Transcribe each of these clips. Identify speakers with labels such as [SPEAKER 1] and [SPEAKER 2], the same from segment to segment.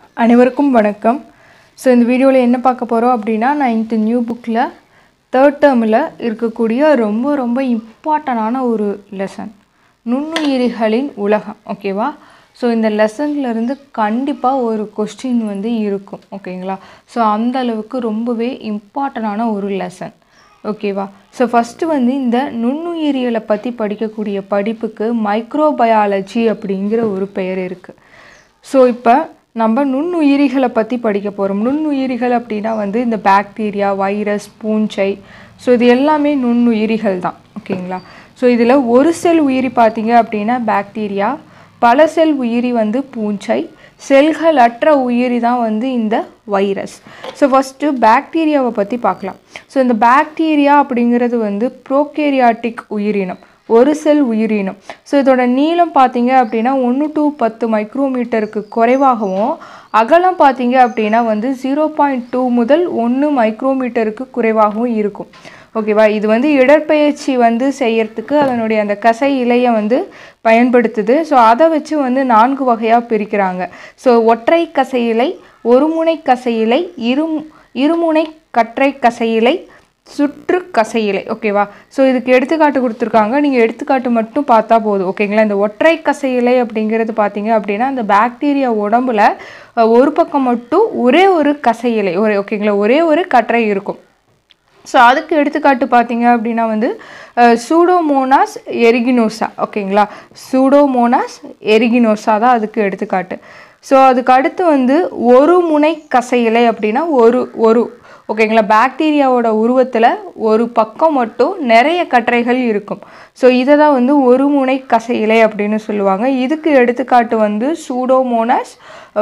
[SPEAKER 1] அனைவருக்கும் வணக்கம் ஸோ இந்த வீடியோவில் என்ன பார்க்க போகிறோம் அப்படின்னா நைன்த்து நியூ புக்கில் தேர்ட் டேர்மில் இருக்கக்கூடிய ரொம்ப ரொம்ப இம்பார்ட்டண்டான ஒரு லெசன் நுண்ணுயிரிகளின் உலகம் ஓகேவா ஸோ இந்த லெசன்ல இருந்து கண்டிப்பாக ஒரு கொஸ்டின் வந்து இருக்கும் ஓகேங்களா ஸோ அந்த அளவுக்கு ரொம்பவே இம்பார்ட்டண்டான ஒரு லெசன் ஓகேவா ஸோ ஃபஸ்ட்டு வந்து இந்த நுண்ணுயிரியலை பற்றி படிக்கக்கூடிய படிப்புக்கு மைக்ரோபயாலஜி அப்படிங்கிற ஒரு பெயர் இருக்குது ஸோ இப்போ நம்ம நுண்ணுயிரிகளை பற்றி படிக்க போகிறோம் நுண்ணுயிரிகள் அப்படின்னா வந்து இந்த பாக்டீரியா வைரஸ் பூஞ்சை ஸோ இது எல்லாமே நுண்ணுயிரிகள் தான் ஓகேங்களா ஸோ இதில் ஒரு செல் உயிரி பார்த்தீங்க அப்படின்னா பாக்டீரியா பல செல் உயிரி வந்து பூஞ்சை செல்கள் அற்ற உயிரி தான் வந்து இந்த வைரஸ் ஸோ ஃபஸ்ட்டு பாக்டீரியாவை பற்றி பார்க்கலாம் ஸோ இந்த பாக்டீரியா அப்படிங்கிறது வந்து ப்ரோகேரியாட்டிக் உயிரினம் ஒரு செல் உயிரினம் ஸோ இதோட நீளம் பார்த்தீங்க அப்படின்னா ஒன்று டு பத்து மைக்ரோமீட்டருக்கு குறைவாகவும் அகலம் பார்த்தீங்க அப்படின்னா வந்து ஜீரோ பாயிண்ட் டூ முதல் ஒன்று மைக்ரோமீட்டருக்கு குறைவாகவும் இருக்கும் ஓகேவா இது வந்து இடற்பெயர்ச்சி வந்து செய்யறதுக்கு அதனுடைய அந்த கசை இலையை வந்து பயன்படுத்துது ஸோ அதை வச்சு வந்து நான்கு வகையாக பிரிக்கிறாங்க ஸோ ஒற்றை கசை இலை ஒருமுனை கசை இலை இரு இருமுனை கற்றை கசை இலை சுற்று கசையிலை ஓகேவா ஸோ இதுக்கு எடுத்துக்காட்டு கொடுத்துருக்காங்க நீங்கள் எடுத்துக்காட்டு மட்டும் பார்த்தா போதும் ஓகேங்களா இந்த ஒற்றை கசையிலை அப்படிங்கிறது பார்த்தீங்க அப்படின்னா அந்த பாக்டீரியா உடம்புல அஹ், ஒரு பக்கம் மட்டும் ஒரே ஒரு கசையிலை ஒரு ஓகேங்களா ஒரே ஒரு கற்றை இருக்கும் ஸோ அதுக்கு எடுத்துக்காட்டு பார்த்தீங்க அப்படின்னா வந்து சூடோமோனாஸ் எரிகினோசா ஓகேங்களா சூடோமோனாஸ் எரிகினோசா தான் அதுக்கு எடுத்துக்காட்டு ஸோ அதுக்கு அடுத்து வந்து ஒரு முனை கசையிலை அப்படின்னா ஒரு ஒரு ஓகேங்களா பாக்டீரியாவோட உருவத்தில் ஒரு பக்கம் மட்டும் நிறைய கற்றைகள் இருக்கும் ஸோ இதை தான் வந்து ஒரு முனை கசையிலை அப்படின்னு சொல்லுவாங்க இதுக்கு எடுத்துக்காட்டு வந்து சூடோமோனாஸ்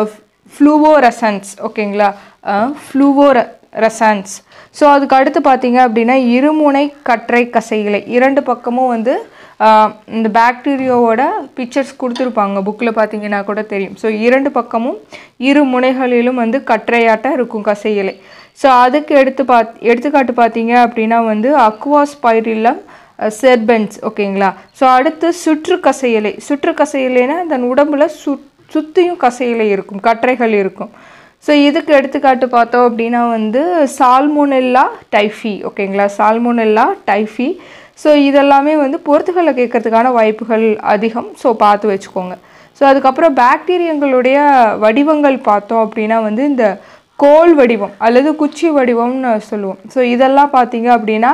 [SPEAKER 1] ஃப்ளூவோரசன்ஸ் ஓகேங்களா ஃப்ளூவோர ரெசன்ஸ் ஸோ அதுக்கு அடுத்து பார்த்தீங்க அப்படின்னா இருமுனை கற்றை கசையிலை இரண்டு பக்கமும் வந்து ஆஹ், இந்த பாக்டீரியாவோட பிக்சர்ஸ் கொடுத்துருப்பாங்க புக்கில் பார்த்தீங்கன்னா கூட தெரியும் ஸோ இரண்டு பக்கமும் இரு முனைகளிலும் வந்து கற்றையாட்டம் இருக்கும் கசையிலை ஸோ அதுக்கு எடுத்து பாத் எடுத்துக்காட்டு பார்த்தீங்க அப்படின்னா வந்து அக்வாஸ்பைரிலம் செர்பென்ஸ் ஓகேங்களா ஸோ அடுத்து சுற்று கசையிலை சுற்று கசையிலைனா தன் உடம்புல சு சுற்றியும் கசையிலை இருக்கும் கற்றைகள் இருக்கும் ஸோ இதுக்கு எடுத்துக்காட்டு பார்த்தோம் அப்படின்னா வந்து சால்மோனெல்லா டைஃபி ஓகேங்களா சால்மோனெல்லா டைஃபி ஸோ இதெல்லாமே வந்து பொறுத்துகளை கேட்கறதுக்கான வாய்ப்புகள் அதிகம் ஸோ பார்த்து வச்சுக்கோங்க ஸோ அதுக்கப்புறம் பாக்டீரியங்களுடைய வடிவங்கள் பார்த்தோம் அப்படின்னா வந்து இந்த கோல் வடிவம் அல்லது குச்சி வடிவம்னு சொல்லுவோம் ஸோ இதெல்லாம் பார்த்தீங்க அப்படின்னா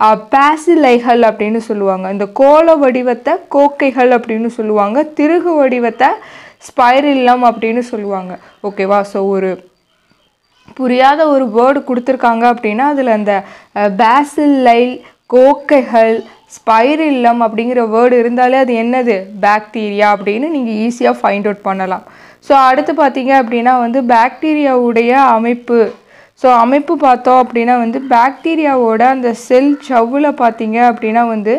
[SPEAKER 1] பேசிலைகள் அப்படின்னு சொல்லுவாங்க இந்த கோல வடிவத்தை கோக்கைகள் அப்படின்னு சொல்லுவாங்க திருகு வடிவத்தை ஸ்பைரில்லம் அப்படின்னு சொல்லுவாங்க ஓகேவா ஸோ ஒரு புரியாத ஒரு வேர்டு கொடுத்துருக்காங்க அப்படின்னா அதில் அந்த பேசில்லை கோக்கைகள் ஸ்பைரில்லம் அப்படிங்கிற வேர்டு இருந்தாலே அது என்னது பாக்டீரியா அப்படின்னு நீங்கள் ஈஸியாக ஃபைண்ட் அவுட் பண்ணலாம் ஸோ அடுத்து பார்த்தீங்க அப்படின்னா வந்து பாக்டீரியாவுடைய அமைப்பு ஸோ அமைப்பு பார்த்தோம் அப்படின்னா வந்து பாக்டீரியாவோட அந்த செல் சவ்வில் பார்த்தீங்க அப்படின்னா வந்து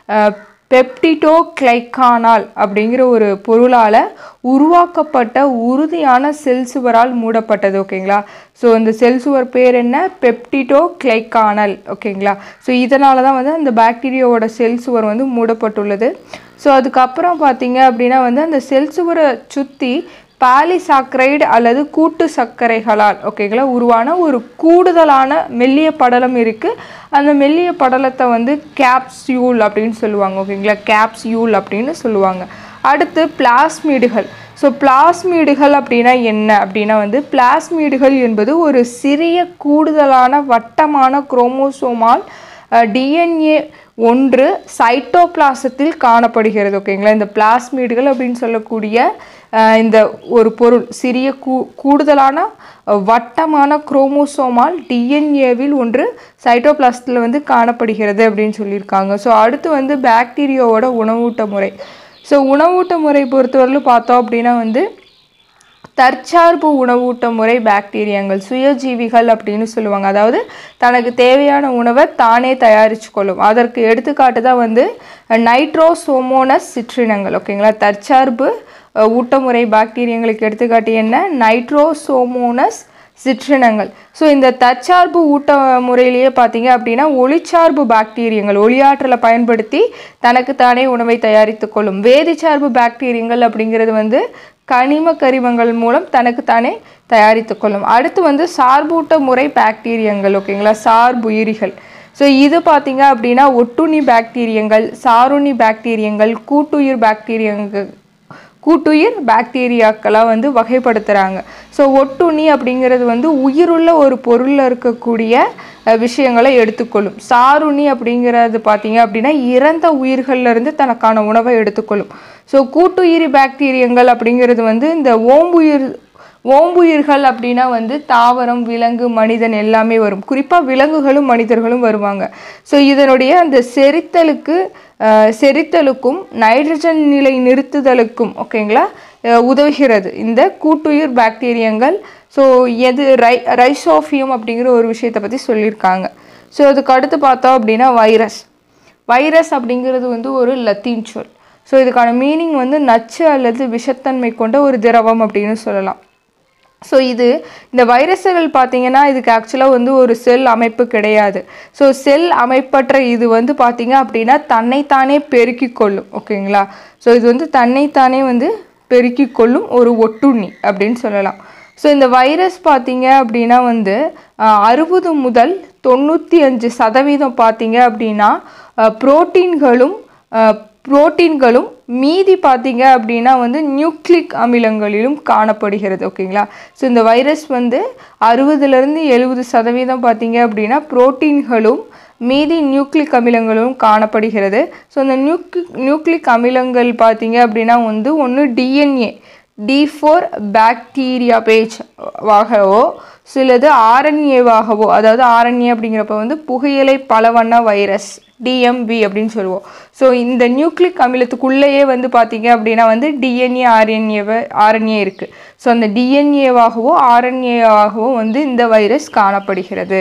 [SPEAKER 1] பெப்டிடோ கிளைக்கானால் அப்படிங்கிற ஒரு பொருளால் உருவாக்கப்பட்ட உறுதியான செல் சுவரால் மூடப்பட்டது ஓகேங்களா ஸோ அந்த செல் சுவர் பேர் என்ன பெப்டிடோ கிளைக்கானல் ஓகேங்களா ஸோ இதனால தான் வந்து அந்த பாக்டீரியாவோட செல் சுவர் வந்து மூடப்பட்டுள்ளது ஸோ அதுக்கப்புறம் பார்த்தீங்க அப்படின்னா வந்து அந்த செல் சுவரை சுற்றி பாலிசாக்கரைடு அல்லது கூட்டு சர்க்கரைகளால் ஓகேங்களா உருவான ஒரு கூடுதலான மெல்லிய படலம் இருக்குது அந்த மெல்லிய படலத்தை வந்து கேப்சியூல் அப்படின்னு சொல்லுவாங்க ஓகேங்களா கேப்சியூல் அப்படின்னு சொல்லுவாங்க அடுத்து பிளாஸ்மீடுகள் ஸோ பிளாஸ்மீடுகள் அப்படின்னா என்ன அப்படின்னா வந்து பிளாஸ்மீடுகள் என்பது ஒரு சிறிய கூடுதலான வட்டமான குரோமோசோமால் டிஎன்ஏ ஒன்று சைட்டோபிளாசத்தில் காணப்படுகிறது ஓகேங்களா இந்த பிளாஸ்மீடுகள் அப்படின்னு சொல்லக்கூடிய அஹ், இந்த ஒரு பொருள் சிறிய கூ கூடுதலான அஹ், வட்டமான குரோமோசோமால் டிஎன்ஏவில் ஒன்று சைட்டோபிளாசத்தில் வந்து காணப்படுகிறது அப்படின்னு சொல்லியிருக்காங்க ஸோ அடுத்து வந்து பாக்டீரியாவோட உணவூட்ட முறை ஸோ உணவூட்ட முறை பொறுத்தவரையிலும் பார்த்தோம் அப்படின்னா வந்து தற்சார்பு உணவூட்ட முறை பாக்டீரியாங்கள் சுயஜீவிகள் அப்படின்னு சொல்லுவாங்க அதாவது தனக்கு தேவையான உணவை தானே தயாரித்து கொள்ளும் அதற்கு எடுத்துக்காட்டு தான் வந்து நைட்ரோசோமோனஸ் சிற்றினங்கள் ஓகேங்களா தற்சார்பு அஹ், ஊட்டமுறை பாக்டீரியங்களுக்கு எடுத்துக்காட்டு என்ன நைட்ரோசோமோனஸ் சிற்றினங்கள் ஸோ இந்த தற்சார்பு ஊட்ட முறையிலேயே பார்த்தீங்க அப்படின்னா ஒளிச்சார்பு பாக்டீரியங்கள் ஒளியாற்றலை பயன்படுத்தி தனக்கு தானே உணவை தயாரித்து கொள்ளும் வேதிச்சார்பு பாக்டீரியங்கள் அப்படிங்கிறது வந்து கனிம கரிமங்கள் மூலம் தனக்குத்தானே தயாரித்து கொள்ளும் அடுத்து வந்து சார்பூட்ட முறை பாக்டீரியங்கள் ஓகேங்களா சார்புயிரிகள் ஸோ இது பார்த்தீங்க அப்படின்னா ஒட்டுண்ணி பாக்டீரியங்கள் சாருண்ணி பாக்டீரியங்கள் கூட்டுயிர் பாக்டீரியங்கள் கூட்டுயிர் பாக்டீரியாக்களாக வந்து வகைப்படுத்துகிறாங்க ஸோ ஒட்டுண்ணி அப்படிங்கிறது வந்து உயிருள்ள ஒரு பொருளில் இருக்கக்கூடிய அஹ், விஷயங்களை எடுத்துக்கொள்ளும் சாருண்ணி அப்படிங்கிறது பார்த்தீங்க அப்படின்னா இறந்த உயிர்கள்ல இருந்து தனக்கான உணவை எடுத்துக்கொள்ளும் ஸோ கூட்டுயிரி பாக்டீரியங்கள் அப்படிங்கிறது வந்து இந்த ஓம்புயிர் ஓம்புயிர்கள் அப்படின்னா வந்து தாவரம் விலங்கு மனிதன் எல்லாமே வரும் குறிப்பாக விலங்குகளும் மனிதர்களும் வருவாங்க ஸோ இதனுடைய அந்த செரித்தலுக்கு அஹ், செரித்தலுக்கும் நைட்ரஜன் நிலை நிறுத்துதலுக்கும் ஓகேங்களா அஹ், உதவுகிறது இந்த கூட்டுயிர் பாக்டீரியங்கள் ஸோ எது ரை ரைசோஃபியம் அப்படிங்கிற ஒரு விஷயத்தை பற்றி சொல்லியிருக்காங்க ஸோ அதுக்கு அடுத்து பார்த்தோம் அப்படின்னா வைரஸ் வைரஸ் அப்படிங்கிறது வந்து ஒரு லத்தீன் சொல் ஸோ இதுக்கான மீனிங் வந்து நச்சு அல்லது விஷத்தன்மை கொண்ட ஒரு திரவம் அப்படின்னு சொல்லலாம் ஸோ இது இந்த வைரஸுகள் பார்த்தீங்கன்னா இதுக்கு ஆக்சுவலாக வந்து ஒரு செல் அமைப்பு கிடையாது ஸோ செல் அமைப்பற்ற இது வந்து பார்த்தீங்க அப்படின்னா தன்னைத்தானே பெருக்கிக் கொள்ளும் ஓகேங்களா ஸோ இது வந்து தன்னைத்தானே வந்து பெருக்கிக் கொள்ளும் ஒரு ஒட்டுண்ணி அப்படின்னு சொல்லலாம் ஸோ இந்த வைரஸ் பார்த்தீங்க அப்படின்னா வந்து அறுபது முதல் தொண்ணூற்றி அஞ்சு சதவீதம் பார்த்தீங்க அப்படின்னா புரோட்டீன்களும் புரோட்டீன்களும் மீதி பார்த்தீங்க அப்படின்னா வந்து நியூக்ளிக் அமிலங்களிலும் காணப்படுகிறது ஓகேங்களா ஸோ இந்த வைரஸ் வந்து அறுபதுலேருந்து எழுபது சதவீதம் பார்த்தீங்க அப்படின்னா புரோட்டீன்களும் மீதி நியூக்ளிக் அமிலங்களும் காணப்படுகிறது ஸோ இந்த நியூக்ளிக் நியூக்ளிக் அமிலங்கள் பார்த்தீங்க அப்படின்னா வந்து ஒன்று DNA T four bacteria phage வாகவோ சிலது ஆர்என்ஏவாகவோ அதாவது ஆர்என்ஏ அப்படிங்கிறப்ப வந்து புகையிலை பலவண்ண வைரஸ் டிஎம்பி அப்படின்னு சொல்லுவோம் ஸோ இந்த நியூக்ளிக் அமிலத்துக்குள்ளேயே வந்து பார்த்தீங்க அப்படின்னா வந்து டிஎன்ஏ ஆர்என்ஏவை ஆர்என்ஏ இருக்குது ஸோ அந்த டிஎன்ஏவாகவோ ஆர்என்ஏவாகவோ வந்து இந்த வைரஸ் காணப்படுகிறது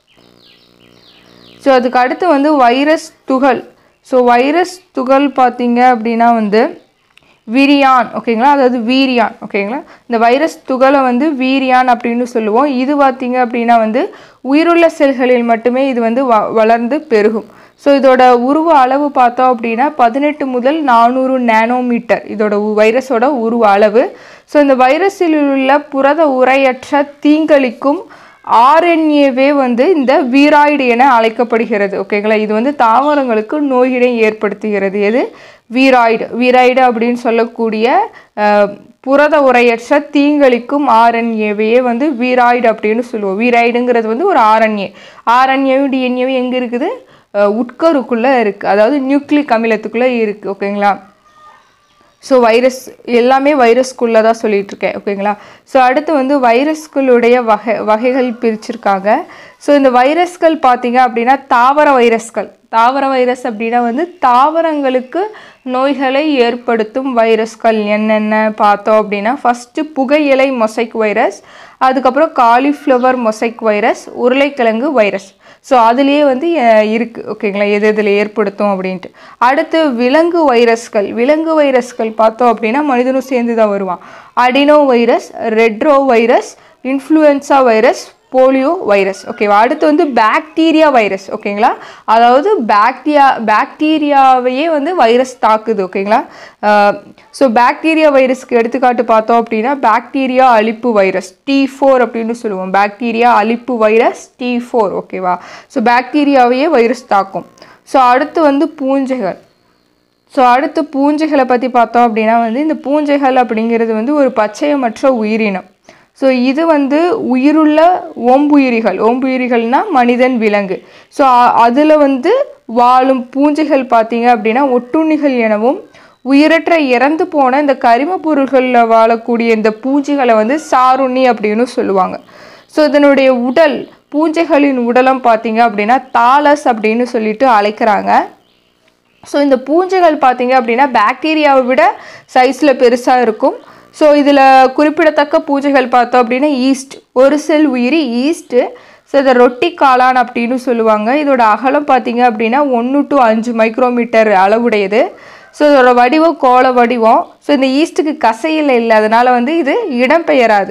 [SPEAKER 1] ஸோ அதுக்கு அடுத்து வந்து வைரஸ் துகள் ஸோ வைரஸ் துகள் பார்த்தீங்க அப்படின்னா வந்து விரியான் ஓகேங்களா அதாவது வீரியான் ஓகேங்களா இந்த வைரஸ் துகளை வந்து வீரியான் அப்படின்னு சொல்லுவோம் இது பார்த்தீங்க அப்படின்னா வந்து உயிருள்ள செல்களில் மட்டுமே இது வந்து வ வளர்ந்து பெருகும் ஸோ இதோட உருவ அளவு பார்த்தோம் அப்படின்னா பதினெட்டு முதல் நானூறு நேனோமீட்டர் இதோட உ- வைரஸோட உருவ அளவு ஸோ இந்த வைரஸில் உள்ள புரத உரையற்ற தீங்களிக்கும் ஆர்என்ஏவே வந்து இந்த வீராய்டு என அழைக்கப்படுகிறது ஓகேங்களா இது வந்து தாவரங்களுக்கு நோயினை ஏற்படுத்துகிறது எது வீராய்டு வீராய்டு அப்படின்னு சொல்லக்கூடிய அஹ், புரத உரையற்ற தீங்களிக்கும் ஆர்என்ஏவையே வந்து வீராய்டு அப்படின்னு சொல்லுவோம் வீராய்டுங்கிறது வந்து ஒரு ஆர்என்ஏ ஆர்என்ஏவும் டிஎன்ஏவும் எங்கே இருக்குது அஹ், உட்கருக்குள்ளே இருக்குது அதாவது நியூக்ளிக் அமிலத்துக்குள்ளே இருக்குது ஓகேங்களா ஸோ வைரஸ் எல்லாமே வைரஸ்குள்ளே தான் சொல்லிட்டு இருக்கேன் ஓகேங்களா ஸோ அடுத்து வந்து வைரஸ்களுடைய வகை வகைகள் பிரிச்சிருக்காங்க ஸோ இந்த வைரஸ்கள் பார்த்தீங்க அப்படின்னா தாவர வைரஸ்கள் தாவர வைரஸ் அப்படின்னா வந்து தாவரங்களுக்கு நோய்களை ஏற்படுத்தும் வைரஸ்கள் என்னென்ன பார்த்தோம் அப்படின்னா ஃபஸ்ட்டு புகையிலை மொசைக் வைரஸ் அதுக்கப்புறம் காலிஃப்ளவர் மொசைக் வைரஸ் உருளைக்கிழங்கு வைரஸ் ஸோ அதுலேயே வந்து அஹ், இருக்கு ஓகேங்களா எது எதில் ஏற்படுத்தும் அப்படின்ட்டு அடுத்து விலங்கு வைரஸ்கள் விலங்கு வைரஸ்கள் பார்த்தோம் அப்படின்னா மனிதனும் சேர்ந்து தான் வருவான் adenovirus retrovirus influenza virus polio virus ஓகேவா அடுத்து வந்து பாக்டீரியா வைரஸ் ஓகேங்களா அதாவது பாக்டீரியா பாக்டீரியாவையே வந்து வைரஸ் தாக்குது ஓகேங்களா ஸோ பாக்டீரியா வைரஸ்க்கு எடுத்துக்காட்டு பார்த்தோம் அப்படின்னா பாக்டீரியா அழிப்பு வைரஸ் டி ஃபோர் அப்படின்னு சொல்லுவோம் பாக்டீரியா அழிப்பு வைரஸ் டி ஃபோர் ஓகேவா ஸோ பாக்டீரியாவையே வைரஸ் தாக்கும் ஸோ அடுத்து வந்து பூஞ்சைகள் ஸோ அடுத்து பூஞ்சைகளை பற்றி பார்த்தோம் அப்படின்னா வந்து இந்த பூஞ்சைகள் அப்படிங்கிறது வந்து ஒரு பச்சையமற்ற உயிரினம் ஸோ இது வந்து உயிருள்ள ஓம்புயிரிகள் ஓம்புயிரிகள்னா மனிதன் விலங்கு ஸோ அதில் வந்து வாழும் பூஞ்சைகள் பார்த்தீங்க அப்படின்னா ஒட்டுண்ணிகள் எனவும் உயிரற்ற இறந்து போன இந்த கரிம பொருள்களில் வாழக்கூடிய இந்த பூஞ்சைகளை வந்து சாருண்ணி அப்படின்னு சொல்லுவாங்க ஸோ இதனுடைய உடல் பூஞ்சைகளின் உடலம் பார்த்தீங்க அப்படின்னா தாலஸ் அப்படின்னு சொல்லிட்டு அழைக்கிறாங்க ஸோ இந்த பூஞ்சைகள் பார்த்தீங்க அப்படின்னா பாக்டீரியாவை விட சைஸில் பெருசாக இருக்கும் ஸோ இதில் குறிப்பிடத்தக்க பூஞ்சைகள் பார்த்தோம் அப்படின்னா ஈஸ்ட் ஒரு செல் உயிரி ஈஸ்ட்டு ஸோ இதை ரொட்டி காளான் அப்படின்னு சொல்லுவாங்க இதோட அகலம் பார்த்தீங்க அப்படின்னா ஒன்று டு அஞ்சு மைக்ரோமீட்டர் அளவுடையது ஸோ இதோட வடிவம் கோள வடிவம் ஸோ இந்த ஈஸ்ட்டுக்கு கசையில் இல்லை அதனால் வந்து இது இடம்பெயராது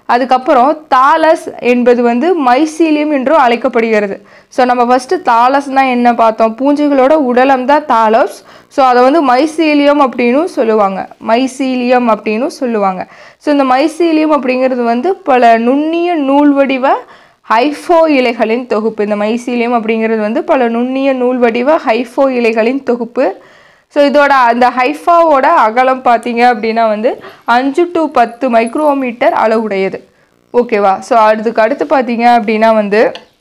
[SPEAKER 1] அதுக்கப்புறம் தாலஸ் என்பது வந்து மைசீலியம் என்றும் அழைக்கப்படுகிறது ஸோ நம்ம ஃபஸ்ட்டு தாலஸ்னால் என்ன பார்த்தோம் பூஞ்சைகளோட உடலம் தான் தாலஸ் ஸோ அதை வந்து மைசீலியம் அப்படின்னும் சொல்லுவாங்க மைசீலியம் அப்படின்னும் சொல்லுவாங்க ஸோ இந்த மைசீலியம் அப்படிங்கிறது வந்து பல நுண்ணிய நூல் வடிவ ஹைஃபோ இலைகளின் தொகுப்பு இந்த மைசீலியம் அப்படிங்கிறது வந்து பல நுண்ணிய நூல் வடிவ ஹைஃபோ இலைகளின் தொகுப்பு ஸோ இதோட அந்த ஹைஃபாவோட அகலம் பார்த்தீங்க அப்படின்னா வந்து அஞ்சு டு பத்து மைக்ரோமீட்டர் அளவுடையது ஓகேவா ஸோ அதுக்கு அடுத்து பார்த்தீங்க அப்படின்னா வந்து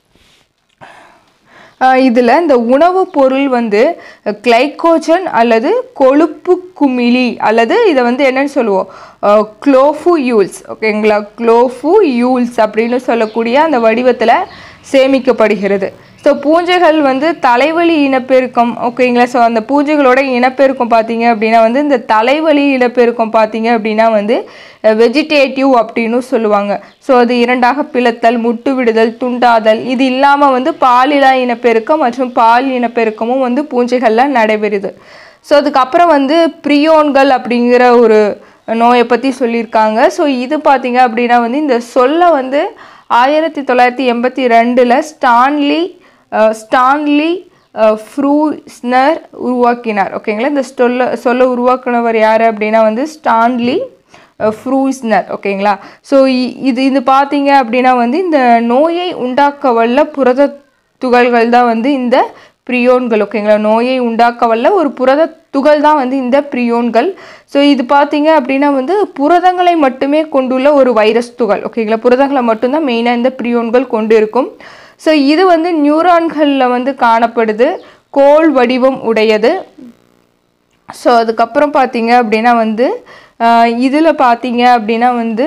[SPEAKER 1] இதில் இந்த உணவுப் பொருள் வந்து கிளைக்கோஜன் அல்லது கொழுப்பு குமிழி அல்லது இதை வந்து என்னன்னு சொல்லுவோம் குளோஃபு யூல்ஸ் ஓகேங்களா குளோஃபு யூல்ஸ் அப்படின்னு சொல்லக்கூடிய அந்த வடிவத்தில் சேமிக்கப்படுகிறது ஸோ பூஞ்சைகள் வந்து தலைவலி இனப்பெருக்கம் ஓகேங்களா ஸோ அந்த பூஞ்சைகளோட இனப்பெருக்கம் பார்த்தீங்க அப்படின்னா வந்து இந்த தலைவலி இனப்பெருக்கம் பார்த்தீங்க அப்படின்னா வந்து வெஜிடேட்டிவ் அப்படின்னு சொல்லுவாங்க ஸோ அது இரண்டாக பிளத்தல் முட்டு விடுதல் துண்டாதல் இது இல்லாமல் வந்து பாலிலா இனப்பெருக்கம் மற்றும் பால் இனப்பெருக்கமும் வந்து பூஞ்சைகளில் நடைபெறுது ஸோ அதுக்கப்புறம் வந்து பிரியோன்கள் அப்படிங்கிற ஒரு நோயை பற்றி சொல்லியிருக்காங்க ஸோ இது பார்த்தீங்க அப்படின்னா வந்து இந்த சொல்லை வந்து ஆயிரத்தி தொள்ளாயிரத்தி எண்பத்தி ரெண்டில் ஸ்டான்லி அஹ், ஸ்டான்லி அஹ், ஃப்ரூஸ்னர் உருவாக்கினார் ஓகேங்களா இந்த சொல்ல சொல்ல உருவாக்குனவர் யார் அப்படின்னா வந்து ஸ்டான்லி அஹ், ஃப்ரூஸ்னர் ஓகேங்களா ஸோ இது இது பார்த்தீங்க அப்படின்னா வந்து இந்த நோயை உண்டாக்க வல்ல புரத துகள்கள் தான் வந்து இந்த பிரியோன்கள் ஓகேங்களா நோயை உண்டாக்க வல்ல ஒரு புரத துகள் தான் வந்து இந்த பிரியோன்கள் ஸோ இது பார்த்தீங்க அப்படின்னா வந்து புரதங்களை மட்டுமே கொண்டுள்ள ஒரு வைரஸ் துகள் ஓகேங்களா புரதங்களை மட்டும்தான் மெயினாக இந்த பிரியோன்கள் கொண்டு இருக்கும் ஸோ இது வந்து நியூரான்களில் வந்து காணப்படுது கோல் வடிவம் உடையது ஸோ அதுக்கப்புறம் பார்த்தீங்க அப்படின்னா வந்து இதில் பார்த்தீங்க அப்படின்னா வந்து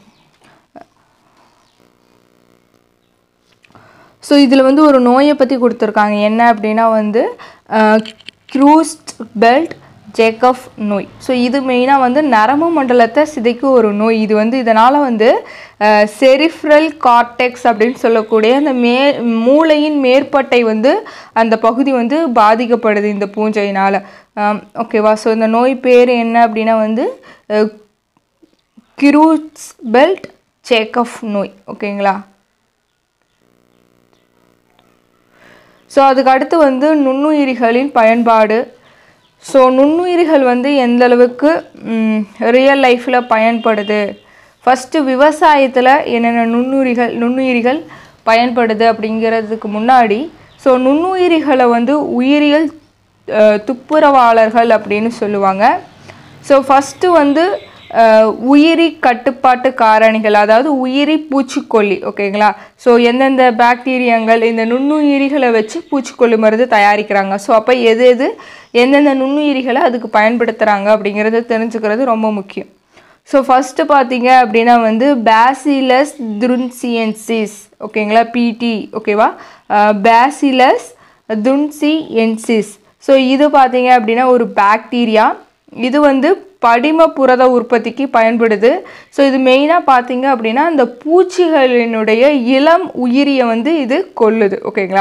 [SPEAKER 1] ஸோ இதில் வந்து ஒரு நோயை பற்றி கொடுத்துருக்காங்க என்ன அப்படின்னா வந்து க்ரூஸ்ட் பெல்ட் ஜேக்கப் நோய் ஸோ இது மெயினாக வந்து நரம்பு மண்டலத்தை சிதைக்கும் ஒரு நோய் இது வந்து இதனால் வந்து செரிஃப்ரல் கார்டெக்ஸ் அப்படின்னு சொல்லக்கூடிய அந்த மே மூளையின் மேற்பட்டை வந்து அந்த பகுதி வந்து பாதிக்கப்படுது இந்த பூஞ்சையினால் ஓகேவா ஸோ இந்த நோய் பேர் என்ன அப்படின்னா வந்து கிரூஸ் பெல்ட் சேக்கப் நோய் ஓகேங்களா ஸோ அதுக்கு அடுத்து வந்து நுண்ணுயிரிகளின் பயன்பாடு ஸோ நுண்ணுயிரிகள் வந்து எந்த அளவுக்கு ரியல் லைஃப்பில் பயன்படுது ஃபஸ்ட்டு விவசாயத்தில் என்னென்ன நுண்ணுயிரிகள் நுண்ணுயிரிகள் பயன்படுது அப்படிங்கிறதுக்கு முன்னாடி ஸோ நுண்ணுயிரிகளை வந்து உயிரியல் அஹ், துப்புரவாளர்கள் அப்படின்னு சொல்லுவாங்க ஸோ ஃபஸ்ட்டு வந்து அஹ், உயிரி கட்டுப்பாட்டு காரணிகள் அதாவது உயிரி பூச்சிக்கொல்லி ஓகேங்களா ஸோ எந்தெந்த பாக்டீரியங்கள் இந்த நுண்ணுயிரிகளை வச்சு பூச்சிக்கொல்லி மருந்து தயாரிக்கிறாங்க ஸோ அப்போ எது எது எந்தெந்த நுண்ணுயிரிகளை அதுக்கு பயன்படுத்துகிறாங்க அப்படிங்கிறத தெரிஞ்சுக்கிறது ரொம்ப முக்கியம் ஸோ ஃபஸ்ட்டு பார்த்தீங்க அப்படின்னா வந்து பேசிலஸ் துன்சியன்சிஸ் ஓகேங்களா பிடி ஓகேவா பேசிலஸ் துன்சியன்சிஸ் ஸோ இது பார்த்தீங்க அப்படின்னா ஒரு பாக்டீரியா இது வந்து படிம புரத உற்பத்திக்கு பயன்படுது ஸோ இது மெயினாக பார்த்தீங்க அப்படின்னா அந்த பூச்சிகளினுடைய இளம் உயிரியை வந்து இது கொல்லுது ஓகேங்களா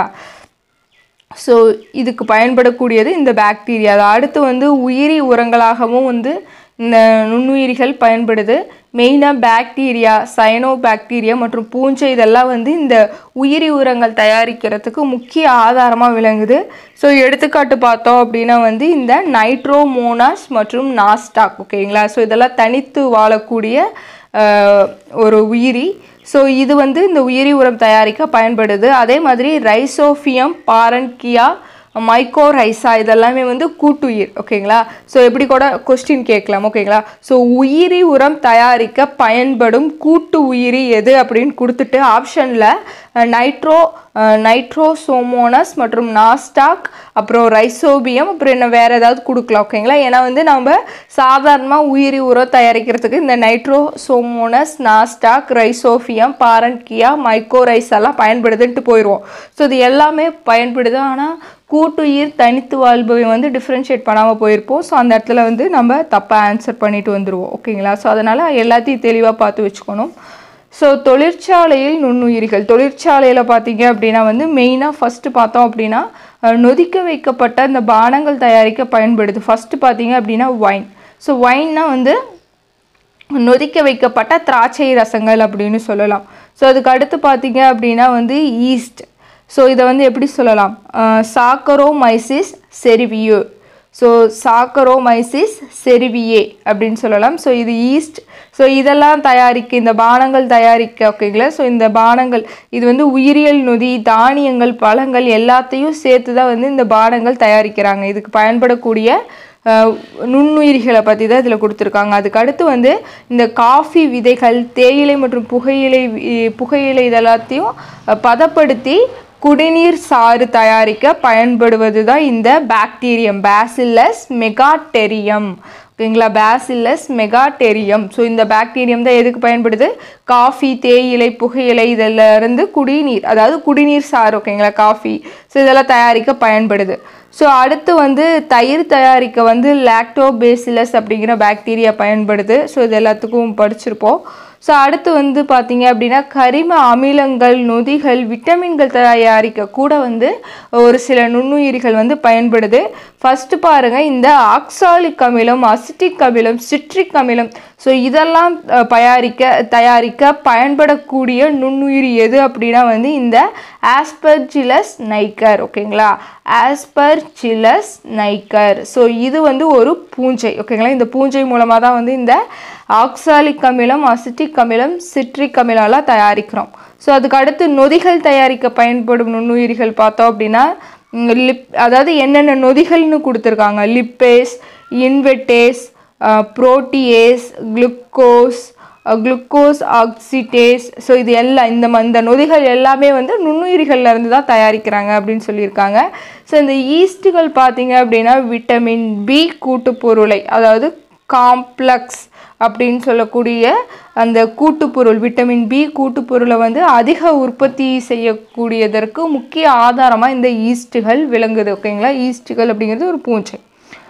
[SPEAKER 1] ஸோ இதுக்கு பயன்படக்கூடியது இந்த பாக்டீரியா அது அடுத்து வந்து உயிரி உரங்களாகவும் வந்து இந்த நுண்ணுயிரிகள் பயன்படுது மெயினாக பாக்டீரியா சயனோ பாக்டீரியா மற்றும் பூஞ்சை இதெல்லாம் வந்து இந்த உயிரி உரங்கள் தயாரிக்கிறதுக்கு முக்கிய ஆதாரமாக விளங்குது ஸோ எடுத்துக்காட்டு பார்த்தோம் அப்படின்னா வந்து இந்த நைட்ரோமோனாஸ் மற்றும் நாஸ்டாக் ஓகேங்களா ஸோ இதெல்லாம் தனித்து வாழக்கூடிய அஹ், ஒரு உயிரி ஸோ இது வந்து இந்த உயிரி உரம் தயாரிக்க பயன்படுது அதே மாதிரி ரைசோஃபியம் பாரன்கியா மைக்கோரைசா இதெல்லாமே வந்து கூட்டுயிர் ஓகேங்களா ஸோ எப்படி கூட கொஸ்டின் கேட்கலாம் ஓகேங்களா ஸோ உயிரி உரம் தயாரிக்க பயன்படும் கூட்டு உயிரி எது அப்படின்னு கொடுத்துட்டு ஆப்ஷனில் நைட்ரோ நைட்ரோசோமோனஸ் மற்றும் நாஸ்டாக் அப்புறம் ரைசோபியம் அப்புறம் என்ன வேறு ஏதாவது கொடுக்கலாம் ஓகேங்களா ஏன்னா வந்து நம்ம சாதாரணமாக உயிரி உரம் தயாரிக்கிறதுக்கு இந்த நைட்ரோசோமோனஸ் நாஸ்டாக் ரைசோஃபியம் பாரன்கியா மைக்கோரைஸ் எல்லாம் பயன்படுதுன்ட்டு போயிடுவோம் ஸோ இது எல்லாமே பயன்படுது ஆனால் கூட்டுயிர் தனித்து வாழ்பவை வந்து டிஃப்ரென்ஷியேட் பண்ணாமல் போயிருப்போம் ஸோ அந்த இடத்துல வந்து நம்ம தப்பாக ஆன்சர் பண்ணிட்டு வந்துடுவோம் ஓகேங்களா ஸோ அதனால் எல்லாத்தையும் தெளிவாக பார்த்து வச்சுக்கணும் ஸோ தொழிற்சாலையில் நுண்ணுயிரிகள் தொழிற்சாலையில் பார்த்தீங்க அப்படின்னா வந்து மெயினாக ஃபஸ்ட்டு பார்த்தோம் அப்படின்னா அஹ், நொதிக்க வைக்கப்பட்ட இந்த பானங்கள் தயாரிக்க பயன்படுது ஃபஸ்ட்டு பார்த்தீங்க அப்படின்னா ஒயின் ஸோ ஒயின்னா வந்து நொதிக்க வைக்கப்பட்ட திராட்சை ரசங்கள் அப்படின்னு சொல்லலாம் ஸோ அதுக்கு அடுத்து பார்த்தீங்க அப்படின்னா வந்து ஈஸ்ட் ஸோ இதை வந்து எப்படி சொல்லலாம் சாக்கரோமைசிஸ் செரிவியோ ஸோ சாக்கரோமைசிஸ் செரிவியே அப்படின்னு சொல்லலாம் ஸோ இது ஈஸ்ட் ஸோ இதெல்லாம் தயாரிக்க இந்த பானங்கள் தயாரிக்க ஓகேங்களா ஸோ இந்த பானங்கள் இது வந்து உயிரியல் நொதி தானியங்கள் பழங்கள் எல்லாத்தையும் சேர்த்து தான் வந்து இந்த பானங்கள் தயாரிக்கிறாங்க இதுக்கு பயன்படக்கூடிய அஹ், நுண்ணுயிரிகளை பற்றி தான் இதில் கொடுத்துருக்காங்க அதுக்கு அடுத்து வந்து இந்த காஃபி விதைகள் தேயிலை மற்றும் புகையிலை வி- புகையிலை இதெல்லாத்தையும் அஹ், பதப்படுத்தி குடிநீர் சாறு தயாரிக்க பயன்படுவது தான் இந்த பாக்டீரியம் பேசில்லஸ் மெகாடெரியம் ஓகேங்களா பேசில்லஸ் மெகாடெரியம் ஸோ இந்த பாக்டீரியம் தான் எதுக்கு பயன்படுது காஃபி தேயிலை புகையிலை இதெல்லாம் இருந்து குடிநீர் அதாவது குடிநீர் சாறு ஓகேங்களா காஃபி ஸோ இதெல்லாம் தயாரிக்க பயன்படுது ஸோ அடுத்து வந்து தயிர் தயாரிக்க வந்து லாக்டோபேசிலஸ் அப்படிங்கிற பாக்டீரியா பயன்படுது ஸோ இது எல்லாத்துக்கும் படிச்சிருப்போம் ஸோ அடுத்து வந்து பார்த்தீங்க அப்படின்னா கரிம அமிலங்கள் நொதிகள் விட்டமின்கள் தயாரிக்க கூட வந்து ஒரு சில நுண்ணுயிரிகள் வந்து பயன்படுது ஃபஸ்ட்டு பாருங்க இந்த ஆக்சாலிக் அமிலம் அசிட்டிக் அமிலம் சிட்ரிக் அமிலம் ஸோ இதெல்லாம் அஹ், தயாரிக்க தயாரிக்க பயன்படக்கூடிய நுண்ணுயிரி எது அப்படின்னா வந்து இந்த ஆஸ்பர்ஜிலஸ் நைக்கர் ஓகேங்களா ஆஸ்பர்ஜிலஸ் நைக்கர் ஸோ இது வந்து ஒரு பூஞ்சை ஓகேங்களா இந்த பூஞ்சை மூலமாக தான் வந்து இந்த ஆக்சாலிக் அமிலம் அசிட்டிக் அமிலம் சிட்ரிக் அமிலம்லாம் தயாரிக்கிறோம் ஸோ அதுக்கு அடுத்து நொதிகள் தயாரிக்க பயன்படும் நுண்ணுயிரிகள் பார்த்தோம் அப்படின்னா ம், லிப் அதாவது என்னென்ன நொதிகள்னு கொடுத்துருக்காங்க lipase invertase protease glucose glucose oxidase so இது எல்லாம் இந்த ம- இந்த நொதிகள் எல்லாமே வந்து நுண்ணுயிரிகள்ல இருந்து தான் தயாரிக்கிறாங்க அப்படின்னு சொல்லியிருக்காங்க ஸோ இந்த ஈஸ்ட்டுகள் பார்த்தீங்க அப்படின்னா விட்டமின் பி கூட்டுப்பொருளை அதாவது காம்ப்ளெக்ஸ் அப்படின்னு சொல்லக்கூடிய அந்த கூட்டுப்பொருள் விட்டமின் பி கூட்டுப்பொருளை வந்து அதிக உற்பத்தி செய்யக்கூடியதற்கு முக்கிய ஆதாரமாக இந்த ஈஸ்ட்டுகள் விளங்குது ஓகேங்களா ஈஸ்ட்டுகள் அப்படிங்கிறது ஒரு பூஞ்சை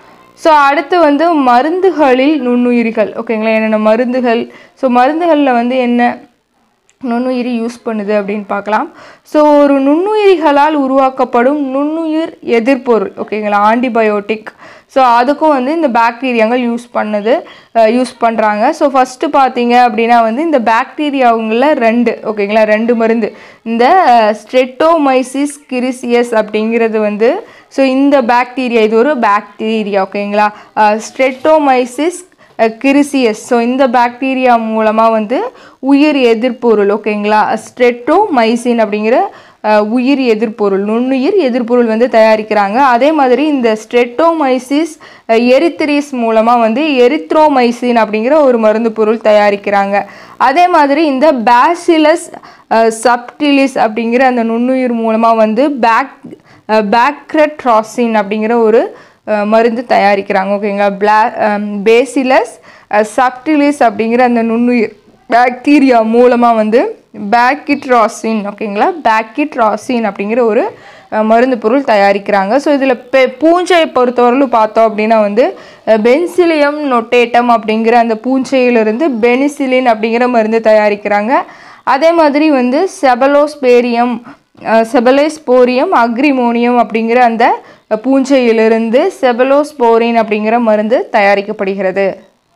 [SPEAKER 1] ஸோ அடுத்து வந்து மருந்துகளில் நுண்ணுயிரிகள் ஓகேங்களா என்னென்ன மருந்துகள் ஸோ மருந்துகளில் வந்து என்ன நுண்ணுயிரி யூஸ் பண்ணுது அப்படின்னு பார்க்கலாம் ஸோ ஒரு நுண்ணுயிரிகளால் உருவாக்கப்படும் நுண்ணுயிர் எதிர்ப்பொருள் ஓகேங்களா ஆன்டிபயோட்டிக் ஸோ அதுக்கும் வந்து இந்த பாக்டீரியாங்கள் யூஸ் பண்ணுது யூஸ் பண்ணுறாங்க ஸோ ஃபஸ்ட்டு பார்த்தீங்க அப்படின்னா வந்து இந்த பாக்டீரியாவுங்களில் ரெண்டு ஓகேங்களா ரெண்டு மருந்து இந்த ஸ்ட்ரெட்டோமைசிஸ் கிரிசியஸ் அப்படிங்கிறது வந்து ஸோ இந்த பாக்டீரியா இது ஒரு பாக்டீரியா ஓகேங்களா ஸ்ட்ரெட்டோமைசிஸ் கிரிசியஸ் ஸோ இந்த பாக்டீரியா மூலமாக வந்து உயிர் எதிர்ப்பொருள் ஓகேங்களா ஸ்ட்ரெட்டோமைசின் அப்படிங்கிற அஹ், உயிர் எதிர்ப்பொருள் நுண்ணுயிர் எதிர்ப்பொருள் வந்து தயாரிக்கிறாங்க அதே மாதிரி இந்த ஸ்ட்ரெட்டோமைசிஸ் எரித்திரிஸ் மூலமாக வந்து எரித்ரோமைசின் அப்படிங்கிற ஒரு மருந்து பொருள் தயாரிக்கிறாங்க அதே மாதிரி இந்த பேசிலஸ் சப்டிலிஸ் அப்படிங்கிற அந்த நுண்ணுயிர் மூலமாக வந்து பேக் பேக்ரட்ராசின் அப்படிங்கிற ஒரு அஹ், மருந்து தயாரிக்கிறாங்க ஓகேங்களா பிளா பேசிலஸ் சப்டிலிஸ் அப்படிங்கிற அந்த நுண்ணுயிர் பாக்டீரியா மூலமாக வந்து பேக்கிட்ராசின் ஓகேங்களா பேக்கிட்ராசின் அப்படிங்கிற ஒரு அஹ், மருந்து பொருள் தயாரிக்கிறாங்க ஸோ இதில் பெ பூஞ்சையை பொறுத்தவரையிலும் பார்த்தோம் அப்படின்னா வந்து பென்சிலியம் நொட்டேட்டம் அப்படிங்கிற அந்த பூஞ்சையிலிருந்து பெனிசிலின் அப்படிங்கிற மருந்து தயாரிக்கிறாங்க அதே மாதிரி வந்து செபலோஸ்பேரியம் செபலேஸ்போரியம் அக்ரிமோனியம் அப்படிங்கிற அந்த பூஞ்சையிலிருந்து செபலோஸ்போரின் அப்படிங்கிற மருந்து தயாரிக்கப்படுகிறது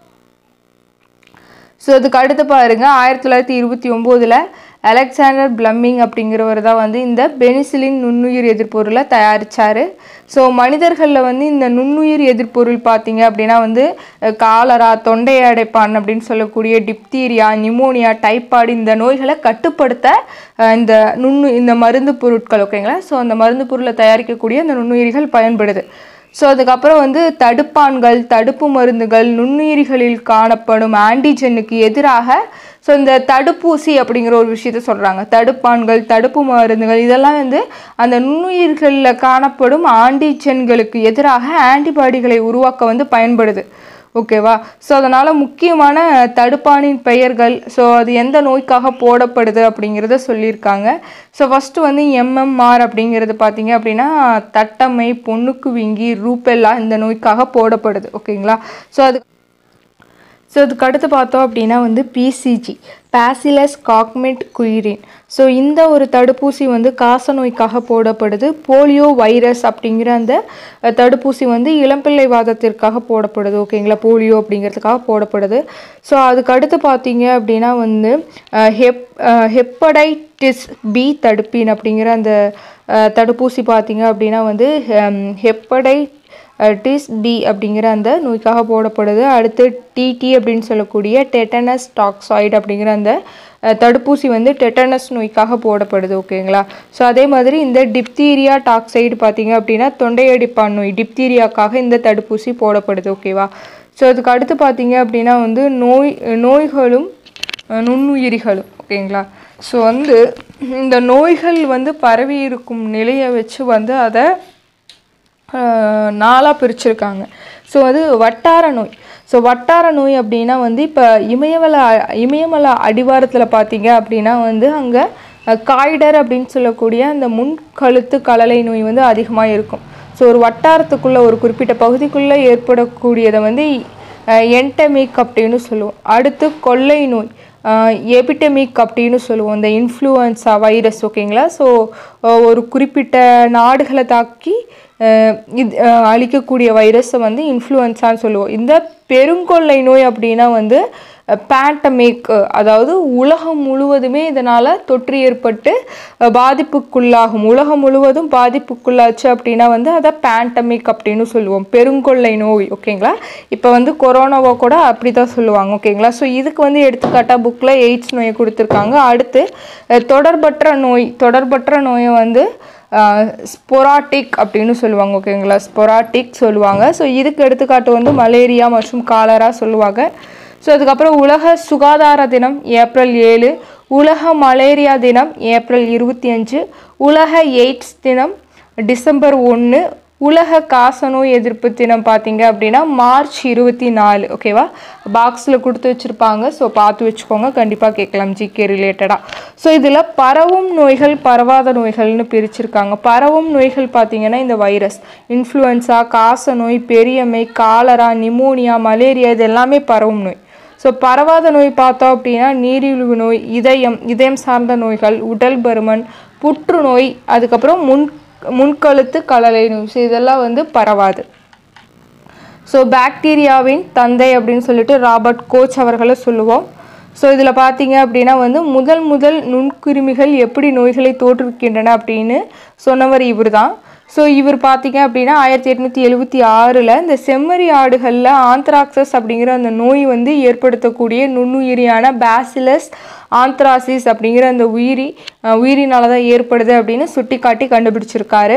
[SPEAKER 1] ஸோ அதுக்கு அடுத்து பாருங்க ஆயிரத்தி தொள்ளாயிரத்தி இருபத்தி ஒம்போதில் அலெக்சாண்டர் பிளம்மிங் அப்படிங்கிறவர் தான் வந்து இந்த பெனிசிலின் நுண்ணுயிர் எதிர்ப்பொருளை தயாரித்தார் ஸோ மனிதர்களில் வந்து இந்த நுண்ணுயிர் எதிர்ப்பொருள் பார்த்தீங்க அப்படின்னா வந்து அஹ், காலரா தொண்டை அடைப்பான் அப்படின்னு சொல்லக்கூடிய டிப்தீரியா நிமோனியா டைப்பாய்டு இந்த நோய்களை கட்டுப்படுத்த அஹ், இந்த நுண்ணு இந்த மருந்து பொருட்கள் ஓகேங்களா ஸோ அந்த மருந்து பொருளை தயாரிக்கக்கூடிய அந்த நுண்ணுயிரிகள் பயன்படுது ஸோ அதுக்கப்புறம் வந்து தடுப்பான்கள் தடுப்பு மருந்துகள் நுண்ணுயிரிகளில் காணப்படும் ஆன்டிஜெனுக்கு எதிராக ஸோ இந்த தடுப்பூசி அப்படிங்கிற ஒரு விஷயத்த சொல்கிறாங்க தடுப்பான்கள் தடுப்பு மருந்துகள் இதெல்லாம் வந்து அந்த நுண்ணுயிர்களில் காணப்படும் ஆன்டிஜென்களுக்கு எதிராக ஆன்டிபாடிகளை உருவாக்க வந்து பயன்படுது ஓகேவா ஸோ அதனால் முக்கியமான தடுப்பானின் பெயர்கள் ஸோ அது எந்த நோய்க்காக போடப்படுது அப்படிங்கிறத சொல்லியிருக்காங்க ஸோ ஃபஸ்ட்டு வந்து எம்எம்ஆர் அப்படிங்கிறது பார்த்தீங்க அப்படின்னா தட்டம்மை பொண்ணுக்கு வீங்கி ரூபெல்லா இந்த நோய்க்காக போடப்படுது ஓகேங்களா ஸோ அது ஸோ இதுக்கு அடுத்து பார்த்தோம் அப்படின்னா வந்து BCG bacillus Calmette Guerin so இந்த ஒரு தடுப்பூசி வந்து காச நோய்க்காக போடப்படுது போலியோ வைரஸ் அப்படிங்கிற அந்த அஹ், தடுப்பூசி வந்து இளம்பிள்ளை வாதத்திற்காக போடப்படுது ஓகேங்களா போலியோ அப்படிங்கிறதுக்காக போடப்படுது ஸோ அதுக்கு அடுத்து பார்த்தீங்க அப்படின்னா வந்து அஹ், ஹெப் அஹ், ஹெப்படைட்டிஸ் பி தடுப்பின் அப்படிங்கிற அந்த அஹ், தடுப்பூசி பார்த்தீங்க அப்படின்னா வந்து ஹெப்படைட் டிஸ் பி அப்படிங்கிற அந்த நோய்க்காக போடப்படுது அடுத்து டிடி அப்படின்னு சொல்லக்கூடிய டெட்டனஸ் டாக்ஸாய்டு அப்படிங்கிற அந்த அஹ், தடுப்பூசி வந்து டெட்டனஸ் நோய்க்காக போடப்படுது ஓகேங்களா ஸோ அதே மாதிரி இந்த டிப்தீரியா டாக்சைடு பார்த்தீங்க அப்படின்னா தொண்டையடிப்பான் நோய் டிப்தீரியாக்காக இந்த தடுப்பூசி போடப்படுது ஓகேவா ஸோ அதுக்கு அடுத்து பார்த்தீங்க அப்படின்னா வந்து நோய் நோய்களும் அஹ், நுண்ணுயிரிகளும் ஓகேங்களா ஸோ வந்து இந்த நோய்கள் வந்து பரவி இருக்கும் நிலையை வச்சு வந்து அதை நாளாக பிரிச்சிருக்காங்க ஸோ அது வட்டார நோய் ஸோ வட்டார நோய் அப்படின்னா வந்து இப்போ இமயமலை அ- இமயமலை அடிவாரத்தில் பார்த்தீங்க அப்படின்னா வந்து அங்கே காய்டர் அப்படின்னு சொல்லக்கூடிய அந்த முன்கழுத்து கலலை நோய் வந்து அதிகமாக இருக்கும் ஸோ ஒரு வட்டாரத்துக்குள்ளே ஒரு குறிப்பிட்ட பகுதிக்குள்ளே ஏற்படக்கூடியதை வந்து என்டமிக் அப்படின்னு சொல்லுவோம் அடுத்து கொள்ளை நோய் எபிடமிக் அப்படின்னு சொல்லுவோம் இந்த இன்ஃப்ளூயன்ஸா வைரஸ் ஓகேங்களா ஸோ ஒரு குறிப்பிட்ட நாடுகளை தாக்கி அஹ், இது அஹ், அழிக்கக்கூடிய வைரஸை வந்து இன்ஃப்ளூயன்ஸான்னு சொல்லுவோம் இந்த பெருங்கொள்ளை நோய் அப்படின்னா வந்து பேண்டமிக் அதாவது உலகம் முழுவதுமே இதனால் தொற்று ஏற்பட்டு அஹ், பாதிப்புக்குள்ளாகும் உலகம் முழுவதும் பாதிப்புக்குள்ளாச்சு அப்படின்னா வந்து அதை பேண்டமிக் அப்படின்னு சொல்லுவோம் பெருங்கொள்ளை நோய் ஓகேங்களா இப்போ வந்து கொரோனாவை கூட அப்படி தான் சொல்லுவாங்க ஓகேங்களா ஸோ இதுக்கு வந்து எடுத்துக்காட்டாக புக்கில் எய்ட்ஸ் நோயை கொடுத்துருக்காங்க அடுத்து அஹ், தொடர்பற்ற நோய் தொடர்பற்ற நோயை வந்து ஸ்பொராட்டிக் அப்படின்னு சொல்லுவாங்க ஓகேங்களா ஸ்பொராட்டிக் சொல்லுவாங்க ஸோ இதுக்கு எடுத்துக்காட்டு வந்து மலேரியா மற்றும் காலரா சொல்லுவாங்க ஸோ அதுக்கப்புறம் உலக சுகாதார தினம் ஏப்ரல் ஏழு உலக மலேரியா தினம் ஏப்ரல் இருபத்தி அஞ்சு உலக எய்ட்ஸ் தினம் டிசம்பர் ஒன்று உலக காசநோய் எதிர்ப்பு தினம் பார்த்தீங்க அப்படின்னா மார்ச் இருபத்தி நாலு ஓகேவா பாக்ஸில் கொடுத்து வச்சுருப்பாங்க ஸோ பார்த்து வச்சுக்கோங்க கண்டிப்பாக கேட்கலாம் ஜிகே ரிலேட்டடாக ஸோ இதில் பரவும் நோய்கள் பரவாத நோய்கள்னு பிரிச்சிருக்காங்க பரவும் நோய்கள் பார்த்தீங்கன்னா இந்த வைரஸ் இன்ஃப்ளூயன்ஸா காச நோய் பெரியம்மை காலரா நிமோனியா மலேரியா இது எல்லாமே பரவும் நோய் ஸோ பரவாத நோய் பார்த்தோம் அப்படின்னா நீரிழிவு நோய் இதயம் இதயம் சார்ந்த நோய்கள் உடல் பருமன் புற்றுநோய் அதுக்கப்புறம் முன் முன்கழுத்து கலலை நோய் ஸோ இதெல்லாம் வந்து பரவாது ஸோ பாக்டீரியாவின் தந்தை அப்படின்னு சொல்லிட்டு ராபர்ட் கோச் அவர்களை சொல்லுவோம் ஸோ இதில் பார்த்தீங்க அப்படின்னா வந்து முதல் முதல் நுண்கிருமிகள் எப்படி நோய்களை தோற்றுவிக்கின்றன அப்படின்னு சொன்னவர் இவர் தான் ஸோ இவர் பார்த்தீங்க அப்படின்னா ஆயிரத்தி எட்நூற்றி எழுபத்தி ஆறில் இந்த செம்மறி ஆடுகளில் ஆந்த்ராக்சஸ் அப்படிங்கிற அந்த நோய் வந்து ஏற்படுத்தக்கூடிய நுண்ணுயிரியான பேசிலஸ் ஆந்த்ராசிஸ் அப்படிங்கிற அந்த உயிரி அஹ், உயிரினால தான் ஏற்படுது அப்படின்னு சுட்டி காட்டி கண்டுபிடிச்சிருக்காரு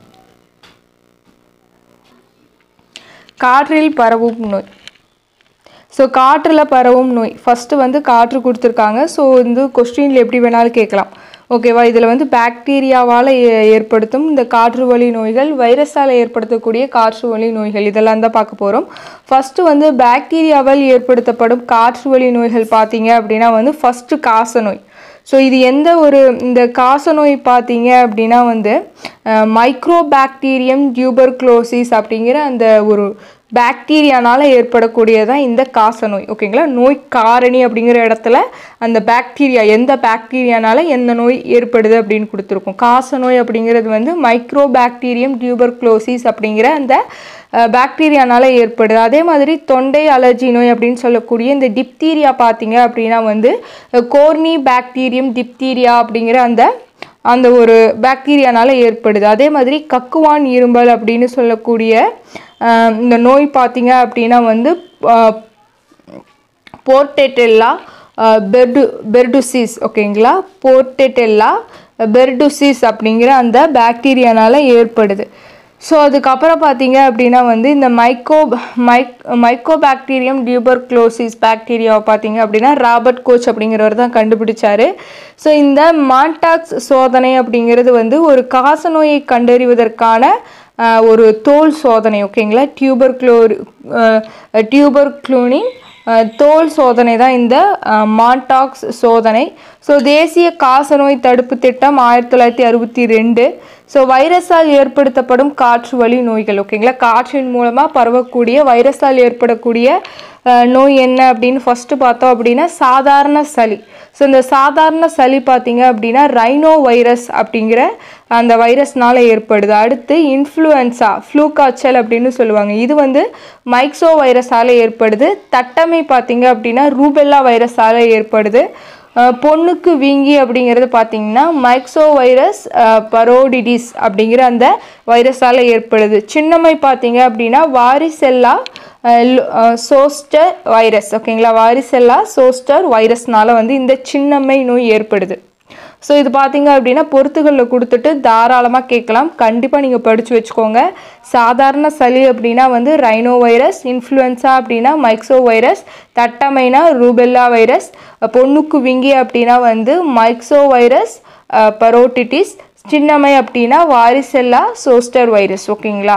[SPEAKER 1] காற்றில் பரவும் நோய் ஸோ காற்றில் பரவும் நோய் ஃபஸ்ட்டு வந்து காற்று கொடுத்துருக்காங்க ஸோ வந்து கொஸ்டினில் எப்படி வேணாலும் கேட்கலாம் ஓகேவா இதில் வந்து பாக்டீரியாவால் ஏற்படுத்தும் இந்த காற்று வழி நோய்கள் வைரஸால் ஏற்படுத்தக்கூடிய காற்று வழி நோய்கள் இதெல்லாம் தான் பார்க்க போகிறோம் ஃபஸ்ட்டு வந்து பாக்டீரியாவால் ஏற்படுத்தப்படும் காற்று வழி நோய்கள் பார்த்தீங்க அப்படின்னா வந்து ஃபஸ்ட்டு காச நோய் ஸோ இது எந்த ஒரு இந்த காச நோய் பார்த்தீங்க அப்படின்னா வந்து மைக்ரோ பாக்டீரியம் டியூபர்க்ளோசிஸ் அப்படிங்கிற அந்த ஒரு பாக்டீரியானால ஏற்படக்கூடியதான் இந்த காச நோய் ஓகேங்களா நோய் காரணி அப்படிங்கிற இடத்துல அந்த பாக்டீரியா எந்த பாக்டீரியானால எந்த நோய் ஏற்படுது அப்படின்னு கொடுத்துருக்கோம் காச நோய் அப்படிங்கிறது வந்து மைக்ரோ பாக்டீரியம் டியூபர்க்ளோசிஸ் அப்படிங்கிற அந்த பாக்டீரியானால ஏற்படுது அதே மாதிரி தொண்டை அலர்ஜி நோய் அப்படின்னு சொல்லக்கூடிய இந்த டிப்தீரியா பார்த்தீங்க அப்படின்னா வந்து கோர்னி பாக்டீரியம் டிப்தீரியா அப்படிங்கிற அந்த அந்த ஒரு பாக்டீரியானால ஏற்படுது அதே மாதிரி கக்குவான் இரும்பல் அப்படின்னு சொல்லக்கூடிய அஹ், இந்த நோய் பார்த்தீங்க அப்படின்னா வந்து அஹ், போர்டெட்டெல்லா பெர்டு பெர்டுசிஸ் ஓகேங்களா போர்டெட்டெல்லா பெர்டுசிஸ் அப்படிங்கிற அந்த பாக்டீரியானால ஏற்படுது ஸோ அதுக்கப்புறம் பார்த்தீங்க அப்படின்னா வந்து இந்த மைக்கோ மைக் மைக்கோபாக்டீரியம் டியூபர்க்ளோசிஸ் பாக்டீரியாவை பார்த்தீங்க அப்படின்னா ராபர்ட் கோச் அப்படிங்கிறவர் தான் கண்டுபிடிச்சாரு ஸோ இந்த மான்டாக்ஸ் சோதனை அப்படிங்கிறது வந்து ஒரு காசநோயை கண்டறிவதற்கான ஆஹ், ஒரு தோல் சோதனை ஓகேங்களா டியூபர் குளோரி டியூபர் குளோனின் தோல் சோதனை தான் இந்த மான்டாக்ஸ் சோதனை ஸோ தேசிய காசநோய் தடுப்பு திட்டம் ஆயிரத்தி தொள்ளாயிரத்தி அறுபத்தி ரெண்டு ஸோ வைரஸால் ஏற்படுத்தப்படும் காற்று வழி நோய்கள் ஓகேங்களா காற்றின் மூலமாக பரவக்கூடிய வைரஸால் ஏற்படக்கூடிய அஹ், நோய் என்ன அப்படின்னு ஃபஸ்ட்டு பார்த்தோம் அப்படின்னா சாதாரண சளி ஸோ இந்த சாதாரண சளி பார்த்தீங்க அப்படின்னா ரைனோ வைரஸ் அப்படிங்கிற அந்த வைரஸ்னால ஏற்படுது அடுத்து இன்ஃப்ளூயன்ஸா ஃப்ளூ காய்ச்சல் அப்படின்னு சொல்லுவாங்க இது வந்து மைக்சோ வைரஸால் ஏற்படுது தட்டமை பார்த்தீங்க அப்படின்னா ரூபெல்லா வைரஸால் ஏற்படுது அஹ் பொண்ணுக்கு வீங்கி அப்படிங்கிறது பார்த்தீங்கன்னா மைக்சோ வைரஸ் பரோடிடிஸ் அப்படிங்கிற அந்த வைரஸால் ஏற்படுது சின்னம்மை பார்த்தீங்க அப்படின்னா வாரிசெல்லா சோஸ்டர் வைரஸ் ஓகேங்களா வாரிசெல்லா சோஸ்டர் வைரஸ்னால வந்து இந்த சின்னம்மை நோய் ஏற்படுது ஸோ இது பார்த்தீங்க அப்படின்னா பொறுத்துகளில் கொடுத்துட்டு தாராளமாக கேட்கலாம் கண்டிப்பாக நீங்கள் படித்து வச்சுக்கோங்க சாதாரண சளி அப்படின்னா வந்து ரைனோ வைரஸ் இன்ஃப்ளூயன்ஸா அப்படின்னா மைக்சோ வைரஸ் தட்டமைனா ரூபெல்லா வைரஸ் பொண்ணுக்கு விங்கி அப்படின்னா வந்து மைக்சோ வைரஸ் பரோட்டிட்டிஸ் சின்னம்மை அப்படின்னா வாரிசெல்லா சோஸ்டர் வைரஸ் ஓகேங்களா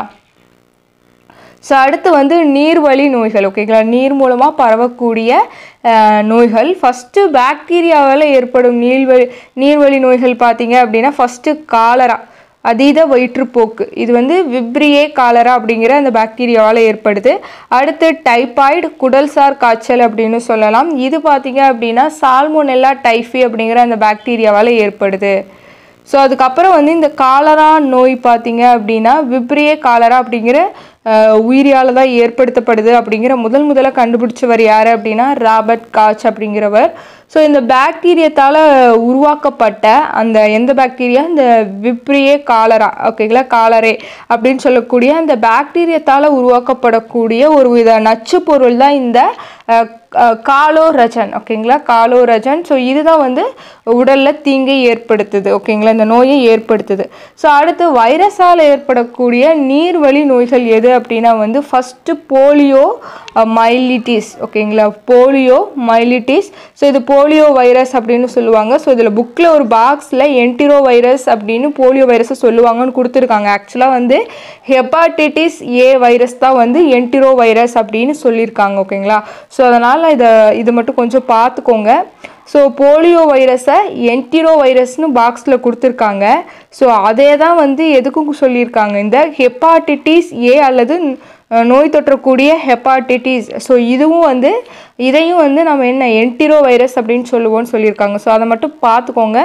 [SPEAKER 1] ஸோ அடுத்து வந்து நீர்வழி நோய்கள் ஓகேங்களா நீர் மூலமாக பரவக்கூடிய அஹ், நோய்கள் ஃபஸ்ட்டு பாக்டீரியாவால் ஏற்படும் நீர்வழி நீர்வழி நோய்கள் பார்த்தீங்க அப்படின்னா ஃபஸ்ட்டு காலரா அதீத வயிற்றுப்போக்கு இது வந்து விப்ரியே காலரா அப்படிங்கிற அந்த பாக்டீரியாவால் ஏற்படுது அடுத்து டைபாய்டு குடல்சார் காய்ச்சல் அப்படின்னு சொல்லலாம் இது பார்த்தீங்க அப்படின்னா சால்மோனெல்லா டைஃபி அப்படிங்கிற அந்த பாக்டீரியாவால் ஏற்படுது ஸோ அதுக்கப்புறம் வந்து இந்த காலரா நோய் பார்த்தீங்க அப்படின்னா விப்ரியே காலரா அப்படிங்கிற அஹ், உயிரியால தான் ஏற்படுத்தப்படுது அப்படிங்கிற முதல் முதல்ல கண்டுபிடிச்சவர் யார் அப்படின்னா ராபர்ட் காச் அப்படிங்கிறவர் ஸோ இந்த பாக்டீரியத்தால் உருவாக்கப்பட்ட அந்த எந்த பாக்டீரியா இந்த விப்ரியே காலரா ஓகேங்களா காலரே அப்படின்னு சொல்லக்கூடிய அந்த பாக்டீரியத்தால் உருவாக்கப்படக்கூடிய ஒரு வித நச்சு பொருள் தான் இந்த அஹ், அஹ், காலோரஜன் ஓகேங்களா காலோரஜன் ஸோ இதுதான் வந்து உடலில் தீங்கை ஏற்படுத்துது ஓகேங்களா இந்த நோயை ஏற்படுத்துது ஸோ அடுத்து வைரஸால் ஏற்படக்கூடிய நீர்வழி நோய்கள் எது அப்படின்னா வந்து ஃபஸ்ட்டு போலியோ மைலிட்டிஸ் ஓகேங்களா போலியோ மைலிட்டிஸ் ஸோ இது போலியோ வைரஸ் அப்படின்னு சொல்லுவாங்க ஸோ இதில் புக்கில் ஒரு பாக்ஸில் என்டிரோ வைரஸ் அப்படின்னு போலியோ வைரஸை சொல்லுவாங்கன்னு கொடுத்துருக்காங்க ஆக்சுவலாக வந்து ஹெப்பாட்டிட்டிஸ் ஏ வைரஸ் தான் வந்து என்டிரோ வைரஸ் அப்படின்னு சொல்லியிருக்காங்க ஓகேங்களா ஸோ அதனால் இதை இது மட்டும் கொஞ்சம் பார்த்துக்கோங்க ஸோ போலியோ வைரஸை என்டிரோ வைரஸ்னு பாக்ஸில் கொடுத்துருக்காங்க ஸோ அதே தான் வந்து எதுக்கும் சொல்லியிருக்காங்க இந்த ஹெப்பாட்டிட்டிஸ் ஏ அல்லது அஹ், நோய் தொற்றக்கூடிய ஹெப்பாட்டிட்டிஸ் ஸோ இதுவும் வந்து இதையும் வந்து நம்ம என்ன என்டிரோ வைரஸ் அப்படின்னு சொல்லுவோம்னு சொல்லியிருக்காங்க ஸோ அதை மட்டும் பார்த்துக்கோங்க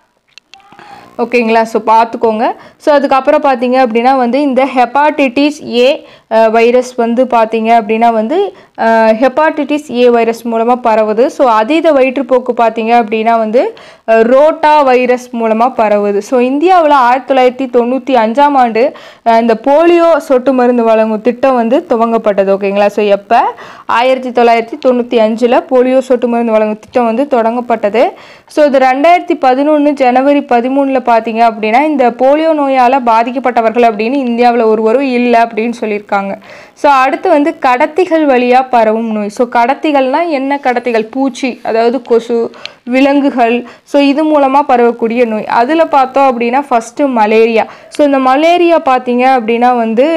[SPEAKER 1] ஓகேங்களா ஸோ பார்த்துக்கோங்க ஸோ அதுக்கப்புறம் பார்த்தீங்க அப்படின்னா வந்து இந்த ஹெப்பாட்டிட்டிஸ் ஏ வைரஸ் வந்து பார்த்தீங்க அப்படின்னா வந்து ஹெப்பாட்டிட்டிஸ் ஏ வைரஸ் மூலமாக பரவுது ஸோ அதீத வயிற்றுப்போக்கு பார்த்தீங்க அப்படின்னா வந்து அஹ், ரோட்டா வைரஸ் மூலமாக பரவுது ஸோ இந்தியாவில் ஆயிரத்தி தொள்ளாயிரத்தி தொண்ணூற்றி அஞ்சாம் ஆண்டு அஹ், இந்த போலியோ சொட்டு மருந்து வழங்கும் திட்டம் வந்து துவங்கப்பட்டது ஓகேங்களா ஸோ எப்போ ஆயிரத்தி தொள்ளாயிரத்தி தொண்ணூற்றி அஞ்சில் போலியோ சொட்டு மருந்து வழங்கும் திட்டம் வந்து தொடங்கப்பட்டது ஸோ இது ரெண்டாயிரத்தி பதினொன்று ஜனவரி பதிமூணில் பார்த்தீங்க அப்படின்னா இந்த போலியோ நோயால் பாதிக்கப்பட்டவர்கள் அப்படின்னு இந்தியாவில் ஒருவரும் இல்லை அப்படின்னு சொல்லியிருக்காங்க ஸோ அடுத்து வந்து கடத்திகள் வழியாக பரவும் நோய் ஸோ கடத்திகள்னால் என்ன கடத்திகள் பூச்சி அதாவது கொசு விலங்குகள் ஸோ இது மூலமாக பரவக்கூடிய நோய் அதில் பார்த்தோம் அப்படின்னா ஃபஸ்ட்டு மலேரியா ஸோ இந்த மலேரியா பார்த்தீங்க அப்படின்னா வந்து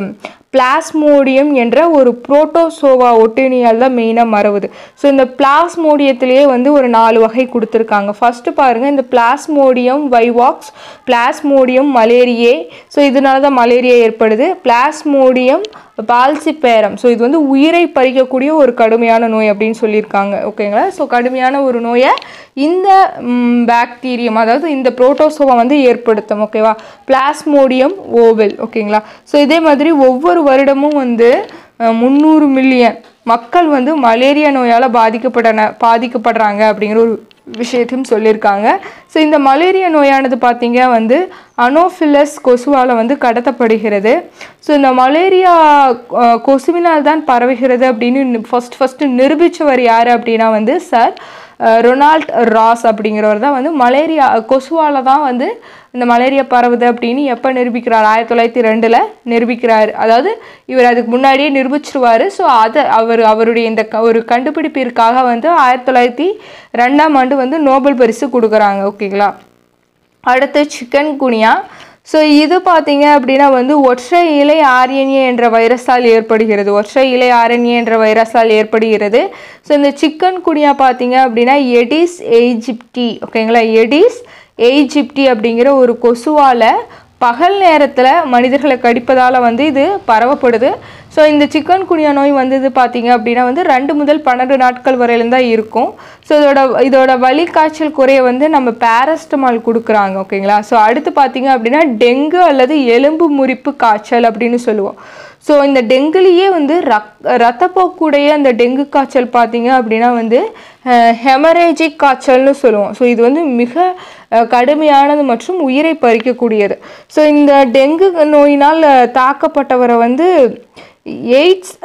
[SPEAKER 1] பிளாஸ்மோடியம் என்ற ஒரு புரோட்டோசோவா ஒட்டுணியால் தான் மெயினாக மறவுது ஸோ இந்த பிளாஸ்மோடியத்திலேயே வந்து ஒரு நாலு வகை கொடுத்துருக்காங்க ஃபஸ்ட்டு பாருங்கள் இந்த Plasmodium vivax Plasmodium malariae so இதனால தான் மலேரியா ஏற்படுது பிளாஸ்மோடியம் பால்சிப்பேரம் ஸோ இது வந்து உயிரை பறிக்கக்கூடிய ஒரு கடுமையான நோய் அப்படின்னு சொல்லியிருக்காங்க ஓகேங்களா ஸோ கடுமையான ஒரு நோயை இந்த பாக்டீரியம் அதாவது இந்த புரோட்டோசோவா வந்து ஏற்படுத்தும் ஓகேவா பிளாஸ்மோடியம் ஓவெல் ஓகேங்களா ஸோ இதே மாதிரி ஒவ்வொரு வருடமும் வந்து முந்நூறு மில்லியன் மக்கள் வந்து மலேரியா நோயால் பாதிக்கப்படன பாதிக்கப்படுறாங்க அப்படிங்கிற ஒரு விஷயத்தையும் சொல்லியிருக்காங்க ஸோ இந்த மலேரியா நோயானது பார்த்தீங்க வந்து அனோஃபிலஸ் கொசுவால் வந்து கடத்தப்படுகிறது ஸோ இந்த மலேரியா அஹ், கொசுவினால் தான் பரவுகிறது அப்படின்னு ஃபஸ்ட் ஃபஸ்ட்டு நிரூபித்தவர் யார் அப்படின்னா வந்து சார் அஹ், ரொனால்ட் ராஸ் அப்படிங்கிறவர் தான் வந்து மலேரியா கொசுவால் தான் வந்து இந்த மலேரியா பரவுது அப்படின்னு எப்போ நிரூபிக்கிறார் ஆயிரத்தி தொள்ளாயிரத்தி ரெண்டில் நிரூபிக்கிறார் அதாவது இவர் அதுக்கு முன்னாடியே நிரூபிச்சிருவார் ஸோ அதை அவர் அவருடைய இந்த க- ஒரு கண்டுபிடிப்பிற்காக வந்து ஆயிரத்தி தொள்ளாயிரத்தி ரெண்டாம் ஆண்டு வந்து நோபல் பரிசு கொடுக்குறாங்க ஓகேங்களா அடுத்து சிக்கன் குனியா ஸோ இது பார்த்தீங்க அப்படின்னா வந்து ஒற்றை இலை ஆர்என்ஏ என்ற வைரஸால் ஏற்படுகிறது ஒற்றை இலை ஆர்என்ஏ என்ற வைரஸால் ஏற்படுகிறது ஸோ இந்த சிக்கன் குனியா பார்த்தீங்க அப்படின்னா எடிஸ் எய்ஜிப்டி ஓகேங்களா எடிஸ் எய்ஜிப்டி அப்படிங்கிற ஒரு கொசுவால் பகல் நேரத்தில் மனிதர்களை கடிப்பதால் வந்து இது பரவப்படுது ஸோ இந்த சிக்கன் குனியா நோய் வந்தது பார்த்தீங்க அப்படின்னா வந்து ரெண்டு முதல் பன்னெண்டு நாட்கள் வரையிலும் தான் இருக்கும் ஸோ இதோட இதோட வலி காய்ச்சல் குறைய வந்து நம்ம பேரஸ்டமால் கொடுக்குறாங்க ஓகேங்களா ஸோ அடுத்து பார்த்தீங்க அப்படின்னா டெங்கு அல்லது எலும்பு முறிப்பு காய்ச்சல் அப்படின்னு சொல்லுவோம் ஸோ இந்த டெங்குலேயே வந்து ரக் ரத்தப்போக்குடைய அந்த டெங்கு காய்ச்சல் பார்த்தீங்க அப்படின்னா வந்து ஹெமரேஜிக் காய்ச்சல்னு சொல்லுவோம் ஸோ இது வந்து மிக அஹ், கடுமையானது மற்றும் உயிரை பறிக்கக்கூடியது ஸோ இந்த டெங்கு நோயினால் அஹ், தாக்கப்பட்டவரை வந்து எய்ட்ஸ்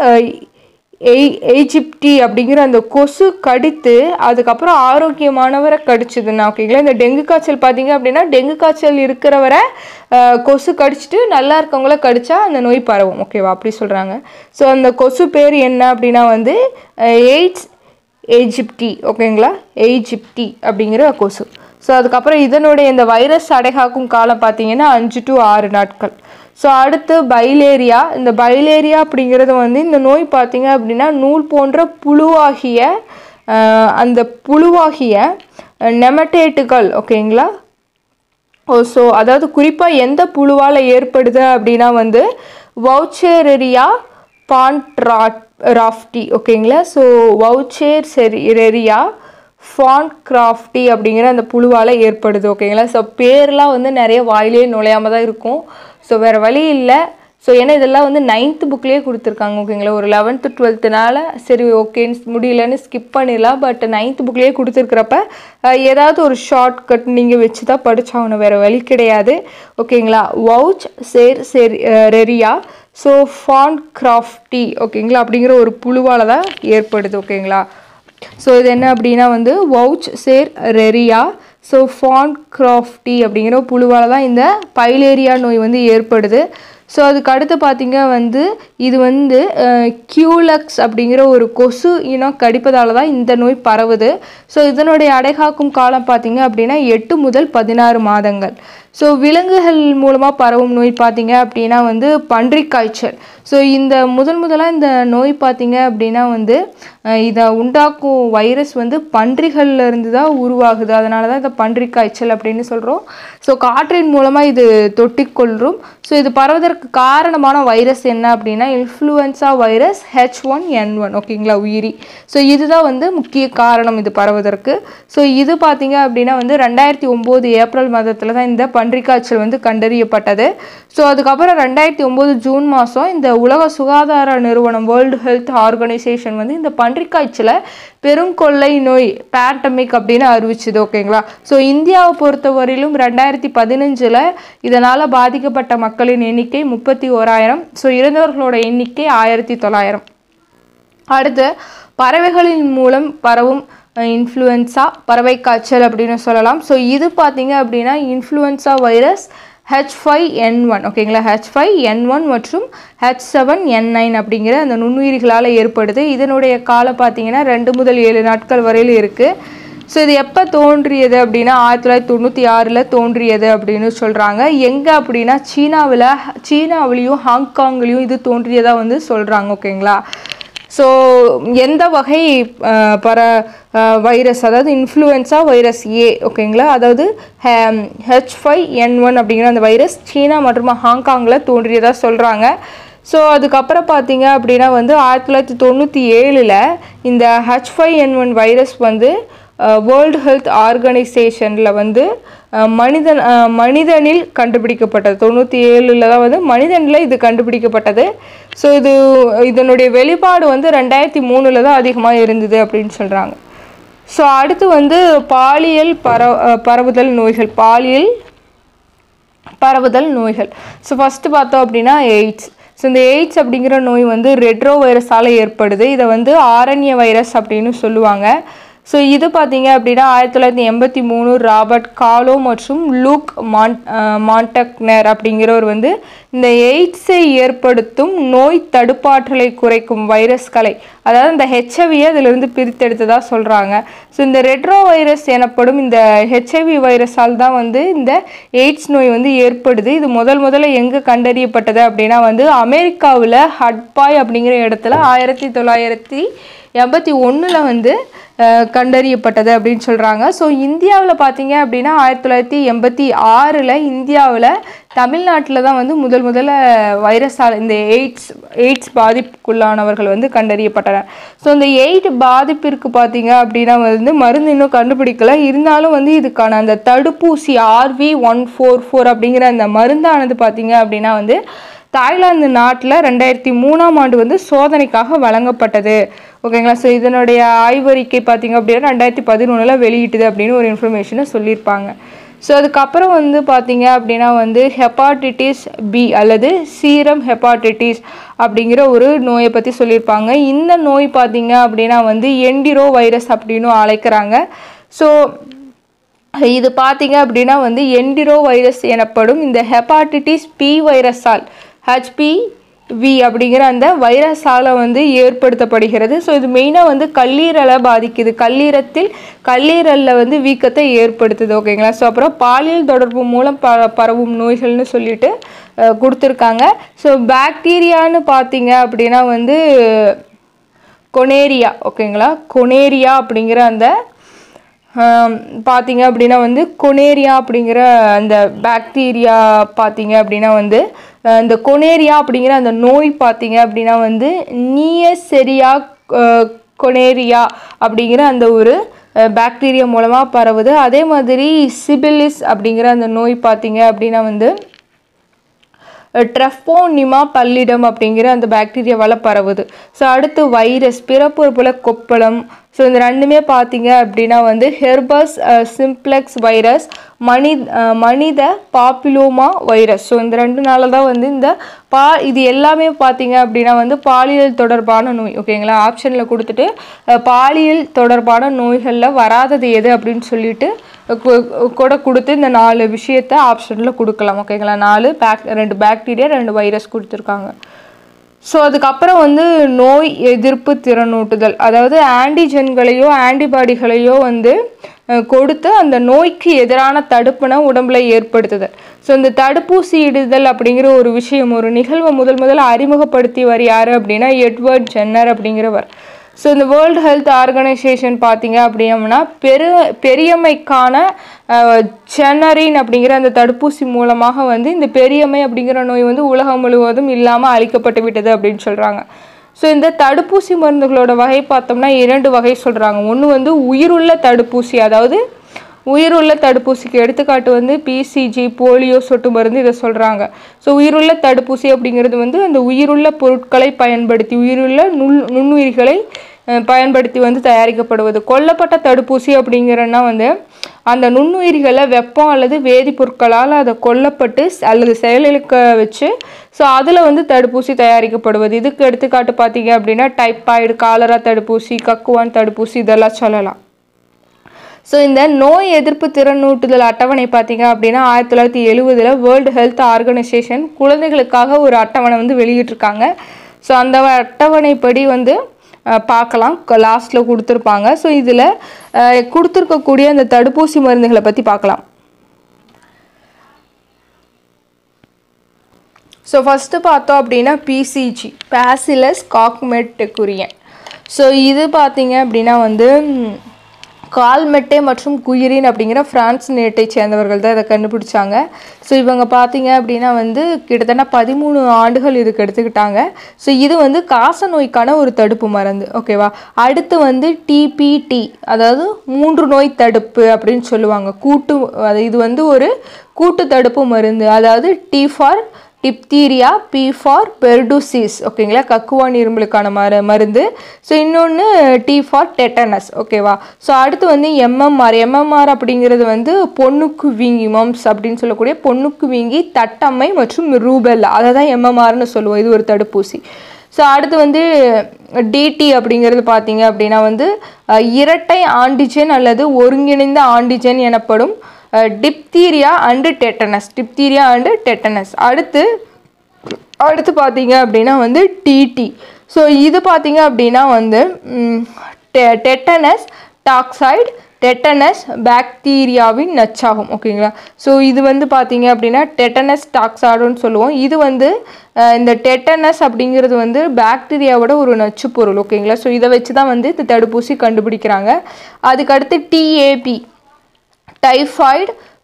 [SPEAKER 1] எய் எய்ஜிப்டி அப்படிங்கிற அந்த கொசு கடித்து அதுக்கப்புறம் ஆரோக்கியமானவரை கடிச்சதுன்னா ஓகேங்களா இந்த டெங்கு காய்ச்சல் பார்த்தீங்க அப்படின்னா டெங்கு காய்ச்சல் இருக்கிறவரை அஹ், கொசு கடிச்சிட்டு நல்லா இருக்கவங்கள கடிச்சா அந்த நோய் பரவும் ஓகேவா அப்படி சொல்கிறாங்க ஸோ அந்த கொசு பேர் என்ன அப்படின்னா வந்து எய்ட்ஸ் எய்ஜிப்டி ஓகேங்களா எய்ஜிப்டி அப்படிங்கிற கொசு ஸோ அதுக்கப்புறம் இதனுடைய இந்த வைரஸ் அடைகாக்கும் காலம் பார்த்தீங்கன்னா அஞ்சு டு ஆறு நாட்கள் ஸோ அடுத்து பைலேரியா இந்த பைலேரியா அப்படிங்கிறது வந்து இந்த நோய் பார்த்தீங்க அப்படின்னா நூல் போன்ற புழுவாகிய அஹ், அந்த புழுவாகிய நெமட்டேட்டுகள் ஓகேங்களா ஓ ஸோ அதாவது குறிப்பாக எந்த புழுவால் ஏற்படுது அப்படின்னா வந்து வவுச்சேரெரியா பான்ட்ராட் ராஃப்டி ஓகேங்களா ஸோ வவுச்சேர் செரியா ஃபான் கிராஃப்டி அப்படிங்கிற அந்த புழுவால் ஏற்படுது ஓகேங்களா ஸோ பேர்லாம் வந்து நிறைய வாயிலே நுழையாம தான் இருக்கும் ஸோ வேறு வழி இல்லை ஸோ ஏன்னா இதெல்லாம் வந்து நைன்த்து புக்லேயே கொடுத்துருக்காங்க ஓகேங்களா ஒரு லெவன்த்து டுவெல்த்துனால சரி ஓகேன்னு முடியலன்னு ஸ்கிப் பண்ணிடலாம் பட் நைன்த்து புக்லேயே கொடுத்துருக்குறப்ப அஹ், ஏதாவது ஒரு ஷார்ட் கட் நீங்கள் வச்சு தான் படிச்சாகணும் வேறு வழி கிடையாது ஓகேங்களா வவுச் சேர் செர் ரெரியா ஸோ ஃபான் கிராஃப்டி ஓகேங்களா அப்படிங்கிற ஒரு புழுவால் தான் ஏற்படுது ஓகேங்களா ஸோ இது என்ன அப்படின்னா வந்து Wuchereria so bancrofti அப்படிங்கிற புழுவால் தான் இந்த பைலேரியா நோய் வந்து ஏற்படுது ஸோ அதுக்கு அடுத்து பார்த்தீங்க வந்து இது வந்து கியூலக்ஸ் அப்படிங்கிற ஒரு கொசு இனம் கடிப்பதால தான் இந்த நோய் பரவுது ஸோ இதனுடைய அடைகாக்கும் காலம் பார்த்தீங்க அப்படின்னா எட்டு முதல் பதினாறு மாதங்கள் ஸோ விலங்குகள் மூலமாக பரவும் நோய் பார்த்தீங்க அப்படின்னா வந்து பன்றிக் காய்ச்சல் ஸோ இந்த முதல் முதலாக இந்த நோய் பார்த்தீங்க அப்படின்னா வந்து அஹ், இதை உண்டாக்கும் வைரஸ் வந்து பன்றிகள்ல இருந்து தான் உருவாகுது அதனால தான் இதை பன்றிக் காய்ச்சல் அப்படின்னு சொல்கிறோம் ஸோ காற்றின் மூலமாக இது தொட்டிக்கொள்ளும் ஸோ இது பரவதற்கு காரணமான வைரஸ் என்ன அப்படின்னா influenza virus H one N one ஓகேங்களா உயிரி ஸோ இதுதான் வந்து முக்கிய காரணம் இது பரவதற்கு ஸோ இது பார்த்தீங்க அப்படின்னா வந்து ரெண்டாயிரத்தி ஒம்பது ஏப்ரல் மாதத்தில் தான் இந்த பன்றிக் காய்ச்சல் வந்து கண்டறியப்பட்டது ஸோ அதுக்கப்புறம் ரெண்டாயிரத்தி ஒம்பது ஜூன் மாதம் இந்த உலக சுகாதார நிறுவனம் வேர்ல்டு ஹெல்த் ஆர்கனைசேஷன் வந்து இந்த பன்றிக் காய்ச்சலை பெருங்கொள்ளை நோய் பேண்டமிக் அப்படின்னு அறிவிச்சுது ஓகேங்களா ஸோ இந்தியாவை பொறுத்தவரையிலும் ரெண்டாயிரத்தி பதினஞ்சில் இதனால் பாதிக்கப்பட்ட மக்களின் எண்ணிக்கை முப்பத்தி ஓராயிரம் ஸோ இறந்தவர்களோட எண்ணிக்கை ஆயிரத்தி தொள்ளாயிரம் அடுத்து பறவைகளின் மூலம் பரவும் இன்ஃப்ளூயன்ஸா பறவை காய்ச்சல் அப்படின்னு சொல்லலாம் ஸோ இது பார்த்தீங்க அப்படின்னா influenza virus H five N one ஓகேங்களா ஹெச் ஃபைவ் என் ஒன் மற்றும் ஹெச் செவன் என் நைன் அப்படிங்கிற அந்த நுண்ணுயிர்களால் ஏற்படுது இதனுடைய காலம் பார்த்தீங்கன்னா ரெண்டு முதல் ஏழு நாட்கள் வரையில் இருக்குது ஸோ இது எப்போ தோன்றியது அப்படின்னா ஆயிரத்தி தொள்ளாயிரத்தி தொண்ணூற்றி ஆறில் தோன்றியது அப்படின்னு சொல்கிறாங்க எங்கே அப்படின்னா சீனாவில் சீனாவிலையும் ஹாங்காங்லேயும் இது தோன்றியதாக வந்து சொல்கிறாங்க ஓகேங்களா ஸோ எந்த வகை அஹ், பர வைரஸ் அதாவது இன்ஃப்ளூயன்ஸா வைரஸ் ஏ ஓகேங்களா அதாவது ஹெச் ஃபைவ் என் ஒன் அப்படிங்கிற அந்த வைரஸ் சீனா மற்றும் ஹாங்காங்கில் தோன்றியதாக சொல்கிறாங்க ஸோ அதுக்கப்புறம் பார்த்தீங்க அப்படின்னா வந்து ஆயிரத்தி தொள்ளாயிரத்தி தொண்ணூற்றி ஏழில் இந்த H five N one virus வந்து வேர்ல்டு ஹெல்த் ஆர்கனைசேஷனில் வந்து அஹ், மனிதன் அஹ், மனிதனில் கண்டுபிடிக்கப்பட்டது தொண்ணூற்றி ஏழில் தான் வந்து மனிதனில் இது கண்டுபிடிக்கப்பட்டது ஸோ இது இதனுடைய வெளிப்பாடு வந்து ரெண்டாயிரத்தி மூணில் தான் அதிகமாக இருந்தது அப்படின்னு சொல்கிறாங்க ஸோ அடுத்து வந்து பாலியல் பர அஹ், பரவுதல் நோய்கள் பாலியல் பரவுதல் நோய்கள் ஸோ ஃபஸ்ட்டு பார்த்தோம் அப்படின்னா எய்ட்ஸ் ஸோ இந்த எய்ட்ஸ் அப்படிங்கிற நோய் வந்து ரெட்ரோ வைரஸால் ஏற்படுது இதை வந்து ஆரண்ய வைரஸ் அப்படின்னு சொல்லுவாங்க ஸோ இது பார்த்தீங்க அப்படின்னா ஆயிரத்தி தொள்ளாயிரத்தி எண்பத்தி மூணு ராபர்ட் காலோ மற்றும் லூக் மான் மாண்டக்னர் அப்படிங்கிறவர் வந்து இந்த எய்ட்ஸை ஏற்படுத்தும் நோய் தடுப்பாற்றலை குறைக்கும் வைரஸ்களை அதாவது இந்த ஹெச்ஐவியை அதிலிருந்து பிரித்தெடுத்ததாக சொல்கிறாங்க ஸோ இந்த ரெட்ரோ வைரஸ் எனப்படும் இந்த ஹெச்ஐவி வைரஸால் தான் வந்து இந்த எய்ட்ஸ் நோய் வந்து ஏற்படுது இது முதல் முதல்ல எங்கே கண்டறியப்பட்டது அப்படின்னா வந்து அமெரிக்காவில் ஹட்பாய் அப்படிங்கிற இடத்துல ஆயிரத்தி தொள்ளாயிரத்தி எண்பத்தி ஒன்றில் வந்து அஹ், கண்டறியப்பட்டது அப்படின்னு சொல்கிறாங்க ஸோ இந்தியாவில் பார்த்தீங்க அப்படின்னா ஆயிரத்தி தொள்ளாயிரத்தி எண்பத்தி ஆறில் இந்தியாவில் தமிழ்நாட்டில் தான் வந்து முதல் முதல்ல வைரஸால் இந்த எய்ட்ஸ் எய்ட்ஸ் பாதிப்புக்குள்ளானவர்கள் வந்து கண்டறியப்பட்டனர் ஸோ இந்த எய்ட் பாதிப்பிற்கு பார்த்தீங்க அப்படின்னா வந்து மருந்து இன்னும் கண்டுபிடிக்கல இருந்தாலும் வந்து இதுக்கான அந்த தடுப்பூசி ஆர்வி ஒன் ஃபோர் ஃபோர் அப்படிங்கிற அந்த மருந்தானது பார்த்தீங்க அப்படின்னா வந்து தாய்லாந்து நாட்டில் ரெண்டாயிரத்தி மூணாம் ஆண்டு வந்து சோதனைக்காக வழங்கப்பட்டது ஓகேங்களா ஸோ இதனுடைய ஆய்வறிக்கை பார்த்தீங்க அப்படின்னா ரெண்டாயிரத்தி பதினொன்றில் வெளியிட்டுது அப்படின்னு ஒரு இன்ஃபர்மேஷனை சொல்லியிருப்பாங்க ஸோ அதுக்கப்புறம் வந்து பார்த்தீங்க அப்படின்னா வந்து ஹெப்பாட்டிட்டிஸ் பி அல்லது சீரம் ஹெப்பாட்டிட்டிஸ் அப்படிங்கிற ஒரு நோயை பற்றி சொல்லியிருப்பாங்க இந்த நோய் பார்த்தீங்க அப்படின்னா வந்து என்டிரோ வைரஸ் அப்படின்னு அழைக்கிறாங்க ஸோ இது பார்த்தீங்க அப்படின்னா வந்து என்டிரோ வைரஸ் எனப்படும் இந்த ஹெப்பாட்டிட்டிஸ் பி வைரஸால் ஹெச்பி வி அப்படிங்கிற அந்த வைரஸால் வந்து ஏற்படுத்தப்படுகிறது ஸோ இது மெயினாக வந்து கல்லீரலை பாதிக்குது கல்லீரத்தில் கல்லீரலில் வந்து வீக்கத்தை ஏற்படுத்துது ஓகேங்களா ஸோ அப்புறம் பாலியல் தொடர்பு மூலம் ப பரவும் நோய்கள்னு சொல்லிட்டு அஹ், கொடுத்துருக்காங்க ஸோ பாக்டீரியான்னு பார்த்தீங்க அப்படின்னா வந்து கொனேரியா ஓகேங்களா கொனேரியா அப்படிங்கிற அந்த ஆம், பார்த்தீங்க அப்படின்னா வந்து கொனேரியா அப்படிங்கிற அந்த பாக்டீரியா பார்த்தீங்க அப்படின்னா வந்து அஹ், இந்த கொனேரியா அப்படிங்கிற அந்த நோய் பார்த்தீங்க அப்படின்னா வந்து நீயசெரியா அஹ், கொனேரியா அப்படிங்கிற அந்த ஒரு பாக்டீரியா மூலமாக பரவுது அதே மாதிரி சிபிலிஸ் அப்படிங்கிற அந்த நோய் பார்த்தீங்க அப்படின்னா வந்து ட்ரெஃபோனிமா பல்லிடம் அப்படிங்கிற அந்த பாக்டீரியாவால் பரவுது ஸோ அடுத்து வைரஸ் பிறப்புறுப்புல கொப்பளம் ஸோ இந்த ரெண்டுமே பார்த்தீங்க அப்படின்னா வந்து ஹெர்பஸ் சிம்ப்ளெக்ஸ் வைரஸ் மனி அஹ், மனித பாப்பிலோமா வைரஸ் ஸோ இந்த ரெண்டு நாள தான் வந்து இந்த பா இது எல்லாமே பார்த்தீங்க அப்படின்னா வந்து பாலியல் தொடர்பான நோய் ஓகேங்களா ஆப்ஷனில் கொடுத்துட்டு அஹ், பாலியல் தொடர்பான நோய்களில் வராதது எது அப்படின்னு சொல்லிட்டு கு- கூட கொடுத்து இந்த நாலு விஷயத்த ஆப்ஷனில் கொடுக்கலாம் ஓகேங்களா நாலு பேக் ரெண்டு பாக்டீரியா ரெண்டு வைரஸ் கொடுத்துருக்காங்க ஸோ அதுக்கப்புறம் வந்து நோய் எதிர்ப்பு திறனூட்டுதல் அதாவது ஆன்டிஜென்களையோ ஆன்டிபாடிகளையோ வந்து அஹ், கொடுத்து அந்த நோய்க்கு எதிரான தடுப்பினை உடம்புல ஏற்படுத்துதல் ஸோ இந்த தடுப்பூசி இடுதல் அப்படிங்கிற ஒரு விஷயம் ஒரு நிகழ்வை முதல் முதல்ல அறிமுகப்படுத்தியவர் யார் அப்படின்னா எட்வர்ட் ஜென்னர் அப்படிங்கிறவர் ஸோ இந்த வேர்ல்டு ஹெல்த் ஆர்கனைசேஷன் பார்த்தீங்க அப்படின்னா பெரு பெரியம்மைக்கான சென்னரின் அப்படிங்கிற அந்த தடுப்பூசி மூலமாக வந்து இந்த பெரியம்மை அப்படிங்கிற நோய் வந்து உலகம் முழுவதும் இல்லாமல் அழிக்கப்பட்டு விட்டது அப்படின்னு சொல்கிறாங்க ஸோ இந்த தடுப்பூசி மருந்துகளோட வகை பார்த்தோம்னா இரண்டு வகை சொல்கிறாங்க ஒன்று வந்து உயிருள்ள தடுப்பூசி அதாவது உயிருள்ள தடுப்பூசிக்கு எடுத்துக்காட்டு வந்து பிசிஜி போலியோ சொட்டு மருந்து இதை சொல்கிறாங்க ஸோ உயிருள்ள தடுப்பூசி அப்படிங்கிறது வந்து அந்த உயிருள்ள பொருட்களை பயன்படுத்தி உயிருள்ள நுண் நுண்ணுயிர்களை அஹ், பயன்படுத்தி வந்து தயாரிக்கப்படுவது கொல்லப்பட்ட தடுப்பூசி அப்படிங்கிறன்னா வந்து அந்த நுண்ணுயிர்களை வெப்பம் அல்லது வேதிப்பொருட்களால் அதை கொல்லப்பட்டு ஸ்- அல்லது செயலிழக்க வச்சு ஸோ அதில் வந்து தடுப்பூசி தயாரிக்கப்படுவது இதுக்கு எடுத்துக்காட்டு பார்த்தீங்க அப்படின்னா டைப்பாய்டு காலரா தடுப்பூசி கக்குவான் தடுப்பூசி இதெல்லாம் சொல்லலாம் ஸோ இந்த நோய் எதிர்ப்பு திறனூட்டுதல் அட்டவணை பார்த்தீங்க அப்படின்னா ஆயிரத்தி தொள்ளாயிரத்தி எழுவதில் வேர்ல்டு ஹெல்த் ஆர்கனைசேஷன் குழந்தைகளுக்காக ஒரு அட்டவணை வந்து வெளியிட்டிருக்காங்க ஸோ அந்த அட்டவணைப்படி வந்து அஹ், பார்க்கலாம் லாஸ்ட்டில் கொடுத்துருப்பாங்க ஸோ இதில் கொடுத்துருக்கக்கூடிய அந்த தடுப்பூசி மருந்துகளை பற்றி பார்க்கலாம் ஸோ ஃபஸ்ட்டு பார்த்தோம் அப்படின்னா பிசிஜி பேசிலஸ் காக்மெட்டெக்குரியன் ஸோ இது பார்த்தீங்க அப்படின்னா வந்து ம், கால்மெட்டே மற்றும் குயிரின் அப்படிங்கிற பிரான்ஸ் நாட்டை சேர்ந்தவர்கள் தான் இதை கண்டுபிடிச்சாங்க ஸோ இவங்க பார்த்தீங்க அப்படின்னா வந்து கிட்டத்தட்ட பதிமூணு ஆண்டுகள் இதுக்கு எடுத்துக்கிட்டாங்க ஸோ இது வந்து காச நோய்க்கான ஒரு தடுப்பு மருந்து ஓகேவா அடுத்து வந்து டிபிடி அதாவது மூன்று நோய் தடுப்பு அப்படின்னு சொல்லுவாங்க கூட்டு அது இது வந்து ஒரு கூட்டு தடுப்பு மருந்து அதாவது D for diphtheria P for pertussis ஓகேங்களா கக்குவான் இருமலுக்கான மரு மருந்து ஸோ இன்னொன்று டி ஃபார் டெட்டனஸ் ஓகேவா ஸோ அடுத்து வந்து எம்எம்ஆர் எம்எம்ஆர் அப்படிங்கிறது வந்து பொண்ணுக்கு வீங்கி மம்ஸ் அப்படின்னு சொல்லக்கூடிய பொண்ணுக்கு வீங்கி தட்டம்மை மற்றும் ரூபெல்லா அதை தான் எம்எம்ஆர்னு சொல்லுவோம் இது ஒரு தடுப்பூசி ஸோ அடுத்து வந்து டிடி அப்படிங்கிறது பார்த்தீங்க அப்படின்னா வந்து அஹ், இரட்டை ஆன்டிஜென் அல்லது ஒருங்கிணைந்த ஆன்டிஜென் எனப்படும் diphtheria and tetanus diphtheria and tetanus அடுத்து அடுத்து பார்த்தீங்க அப்படின்னா வந்து டிடி ஸோ இது பார்த்தீங்க அப்படின்னா வந்து டெட்டனஸ் டாக்சைடு டெட்டனஸ் பாக்டீரியாவின் நச்சாகும் ஓகேங்களா ஸோ இது வந்து பார்த்தீங்க அப்படின்னா டெட்டனஸ் டாக்ஸாய்டுன்னு சொல்லுவோம் இது வந்து அஹ், இந்த டெட்டனஸ் அப்படிங்கிறது வந்து பாக்டீரியாவோட ஒரு நச்சு பொருள் ஓகேங்களா ஸோ இதை வச்சு தான் வந்து இந்த தடுப்பூசி கண்டுபிடிக்கிறாங்க அதுக்கடுத்து TAB typhoid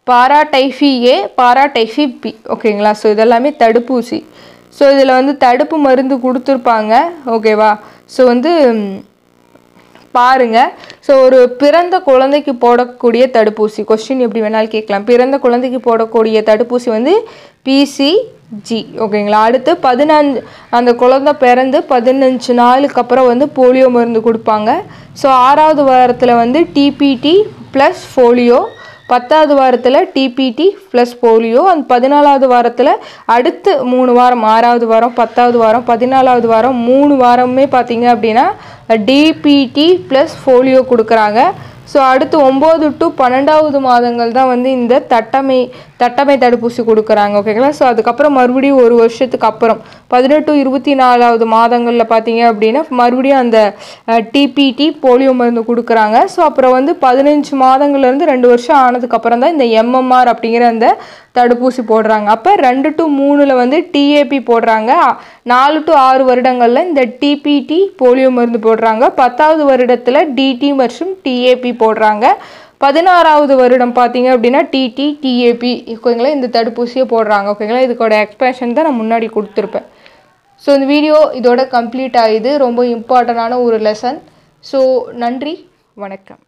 [SPEAKER 1] paratyphi A paratyphi B ஓகேங்களா ஸோ இதெல்லாமே தடுப்பூசி ஸோ இதில் வந்து தடுப்பு மருந்து கொடுத்துருப்பாங்க ஓகேவா ஸோ வந்து ம், பாருங்க ஸோ ஒரு பிறந்த குழந்தைக்கு போடக்கூடிய தடுப்பூசி கொஸ்டின் எப்படி வேணாலும் கேட்கலாம் பிறந்த குழந்தைக்கு போடக்கூடிய தடுப்பூசி வந்து பிசிஜி ஓகேங்களா அடுத்து பதினஞ்சு அந்த குழந்தை பிறந்து பதினஞ்சு நாளுக்கு அப்புறம் வந்து போலியோ மருந்து கொடுப்பாங்க ஸோ ஆறாவது வாரத்தில் வந்து டிபிடி ப்ளஸ் போலியோ பத்தாவது வாரத்தில் டிபிடி ப்ளஸ் போலியோ அந்த பதினாலாவது வாரத்தில் அடுத்து மூணு வாரம் ஆறாவது வாரம் பத்தாவது வாரம் பதினாலாவது வாரம் மூணு வாரமே பார்த்தீங்க அப்படின்னா டிபிடி ப்ளஸ் போலியோ கொடுக்குறாங்க ஸோ அடுத்து ஒம்பது டு பன்னெண்டாவது மாதங்கள் தான் வந்து இந்த தட்டமை தட்டமை தடுப்பூசி கொடுக்குறாங்க ஓகேங்களா ஸோ அதுக்கப்புறம் மறுபடியும் ஒரு வருஷத்துக்கு அப்புறம் பதினெட்டு இருபத்தி நாலாவது மாதங்களில் பார்த்தீங்க அப்படின்னா மறுபடியும் அந்த டிபிடி போலியோ மருந்து கொடுக்குறாங்க ஸோ அப்புறம் வந்து பதினஞ்சு மாதங்கள்லேருந்து ரெண்டு வருஷம் ஆனதுக்கப்புறம் தான் இந்த எம்எம்ஆர் அப்படிங்கிற அந்த தடுப்பூசி போடுறாங்க அப்போ ரெண்டு டு மூணில் வந்து டிஏபி போடுறாங்க அ- நாலு டு ஆறு வருடங்களில் இந்த டிபிடி போலியோ மருந்து போடுறாங்க பத்தாவது வருடத்தில் டிடி மற்றும் டிஏபி போடுறாங்க பதினாறாவது வருடம் பார்த்தீங்க அப்படின்னா டிடி டிஏபி ஓகேங்களா இந்த தடுப்பூசியை போடுறாங்க ஓகேங்களா இதுக்கோட எக்ஸ்பேஷன் தான் நான் முன்னாடி கொடுத்துருப்பேன் ஸோ இந்த வீடியோ இதோட கம்ப்ளீட் ஆகுது ரொம்ப இம்பார்ட்டண்டான ஒரு லெசன் ஸோ நன்றி வணக்கம்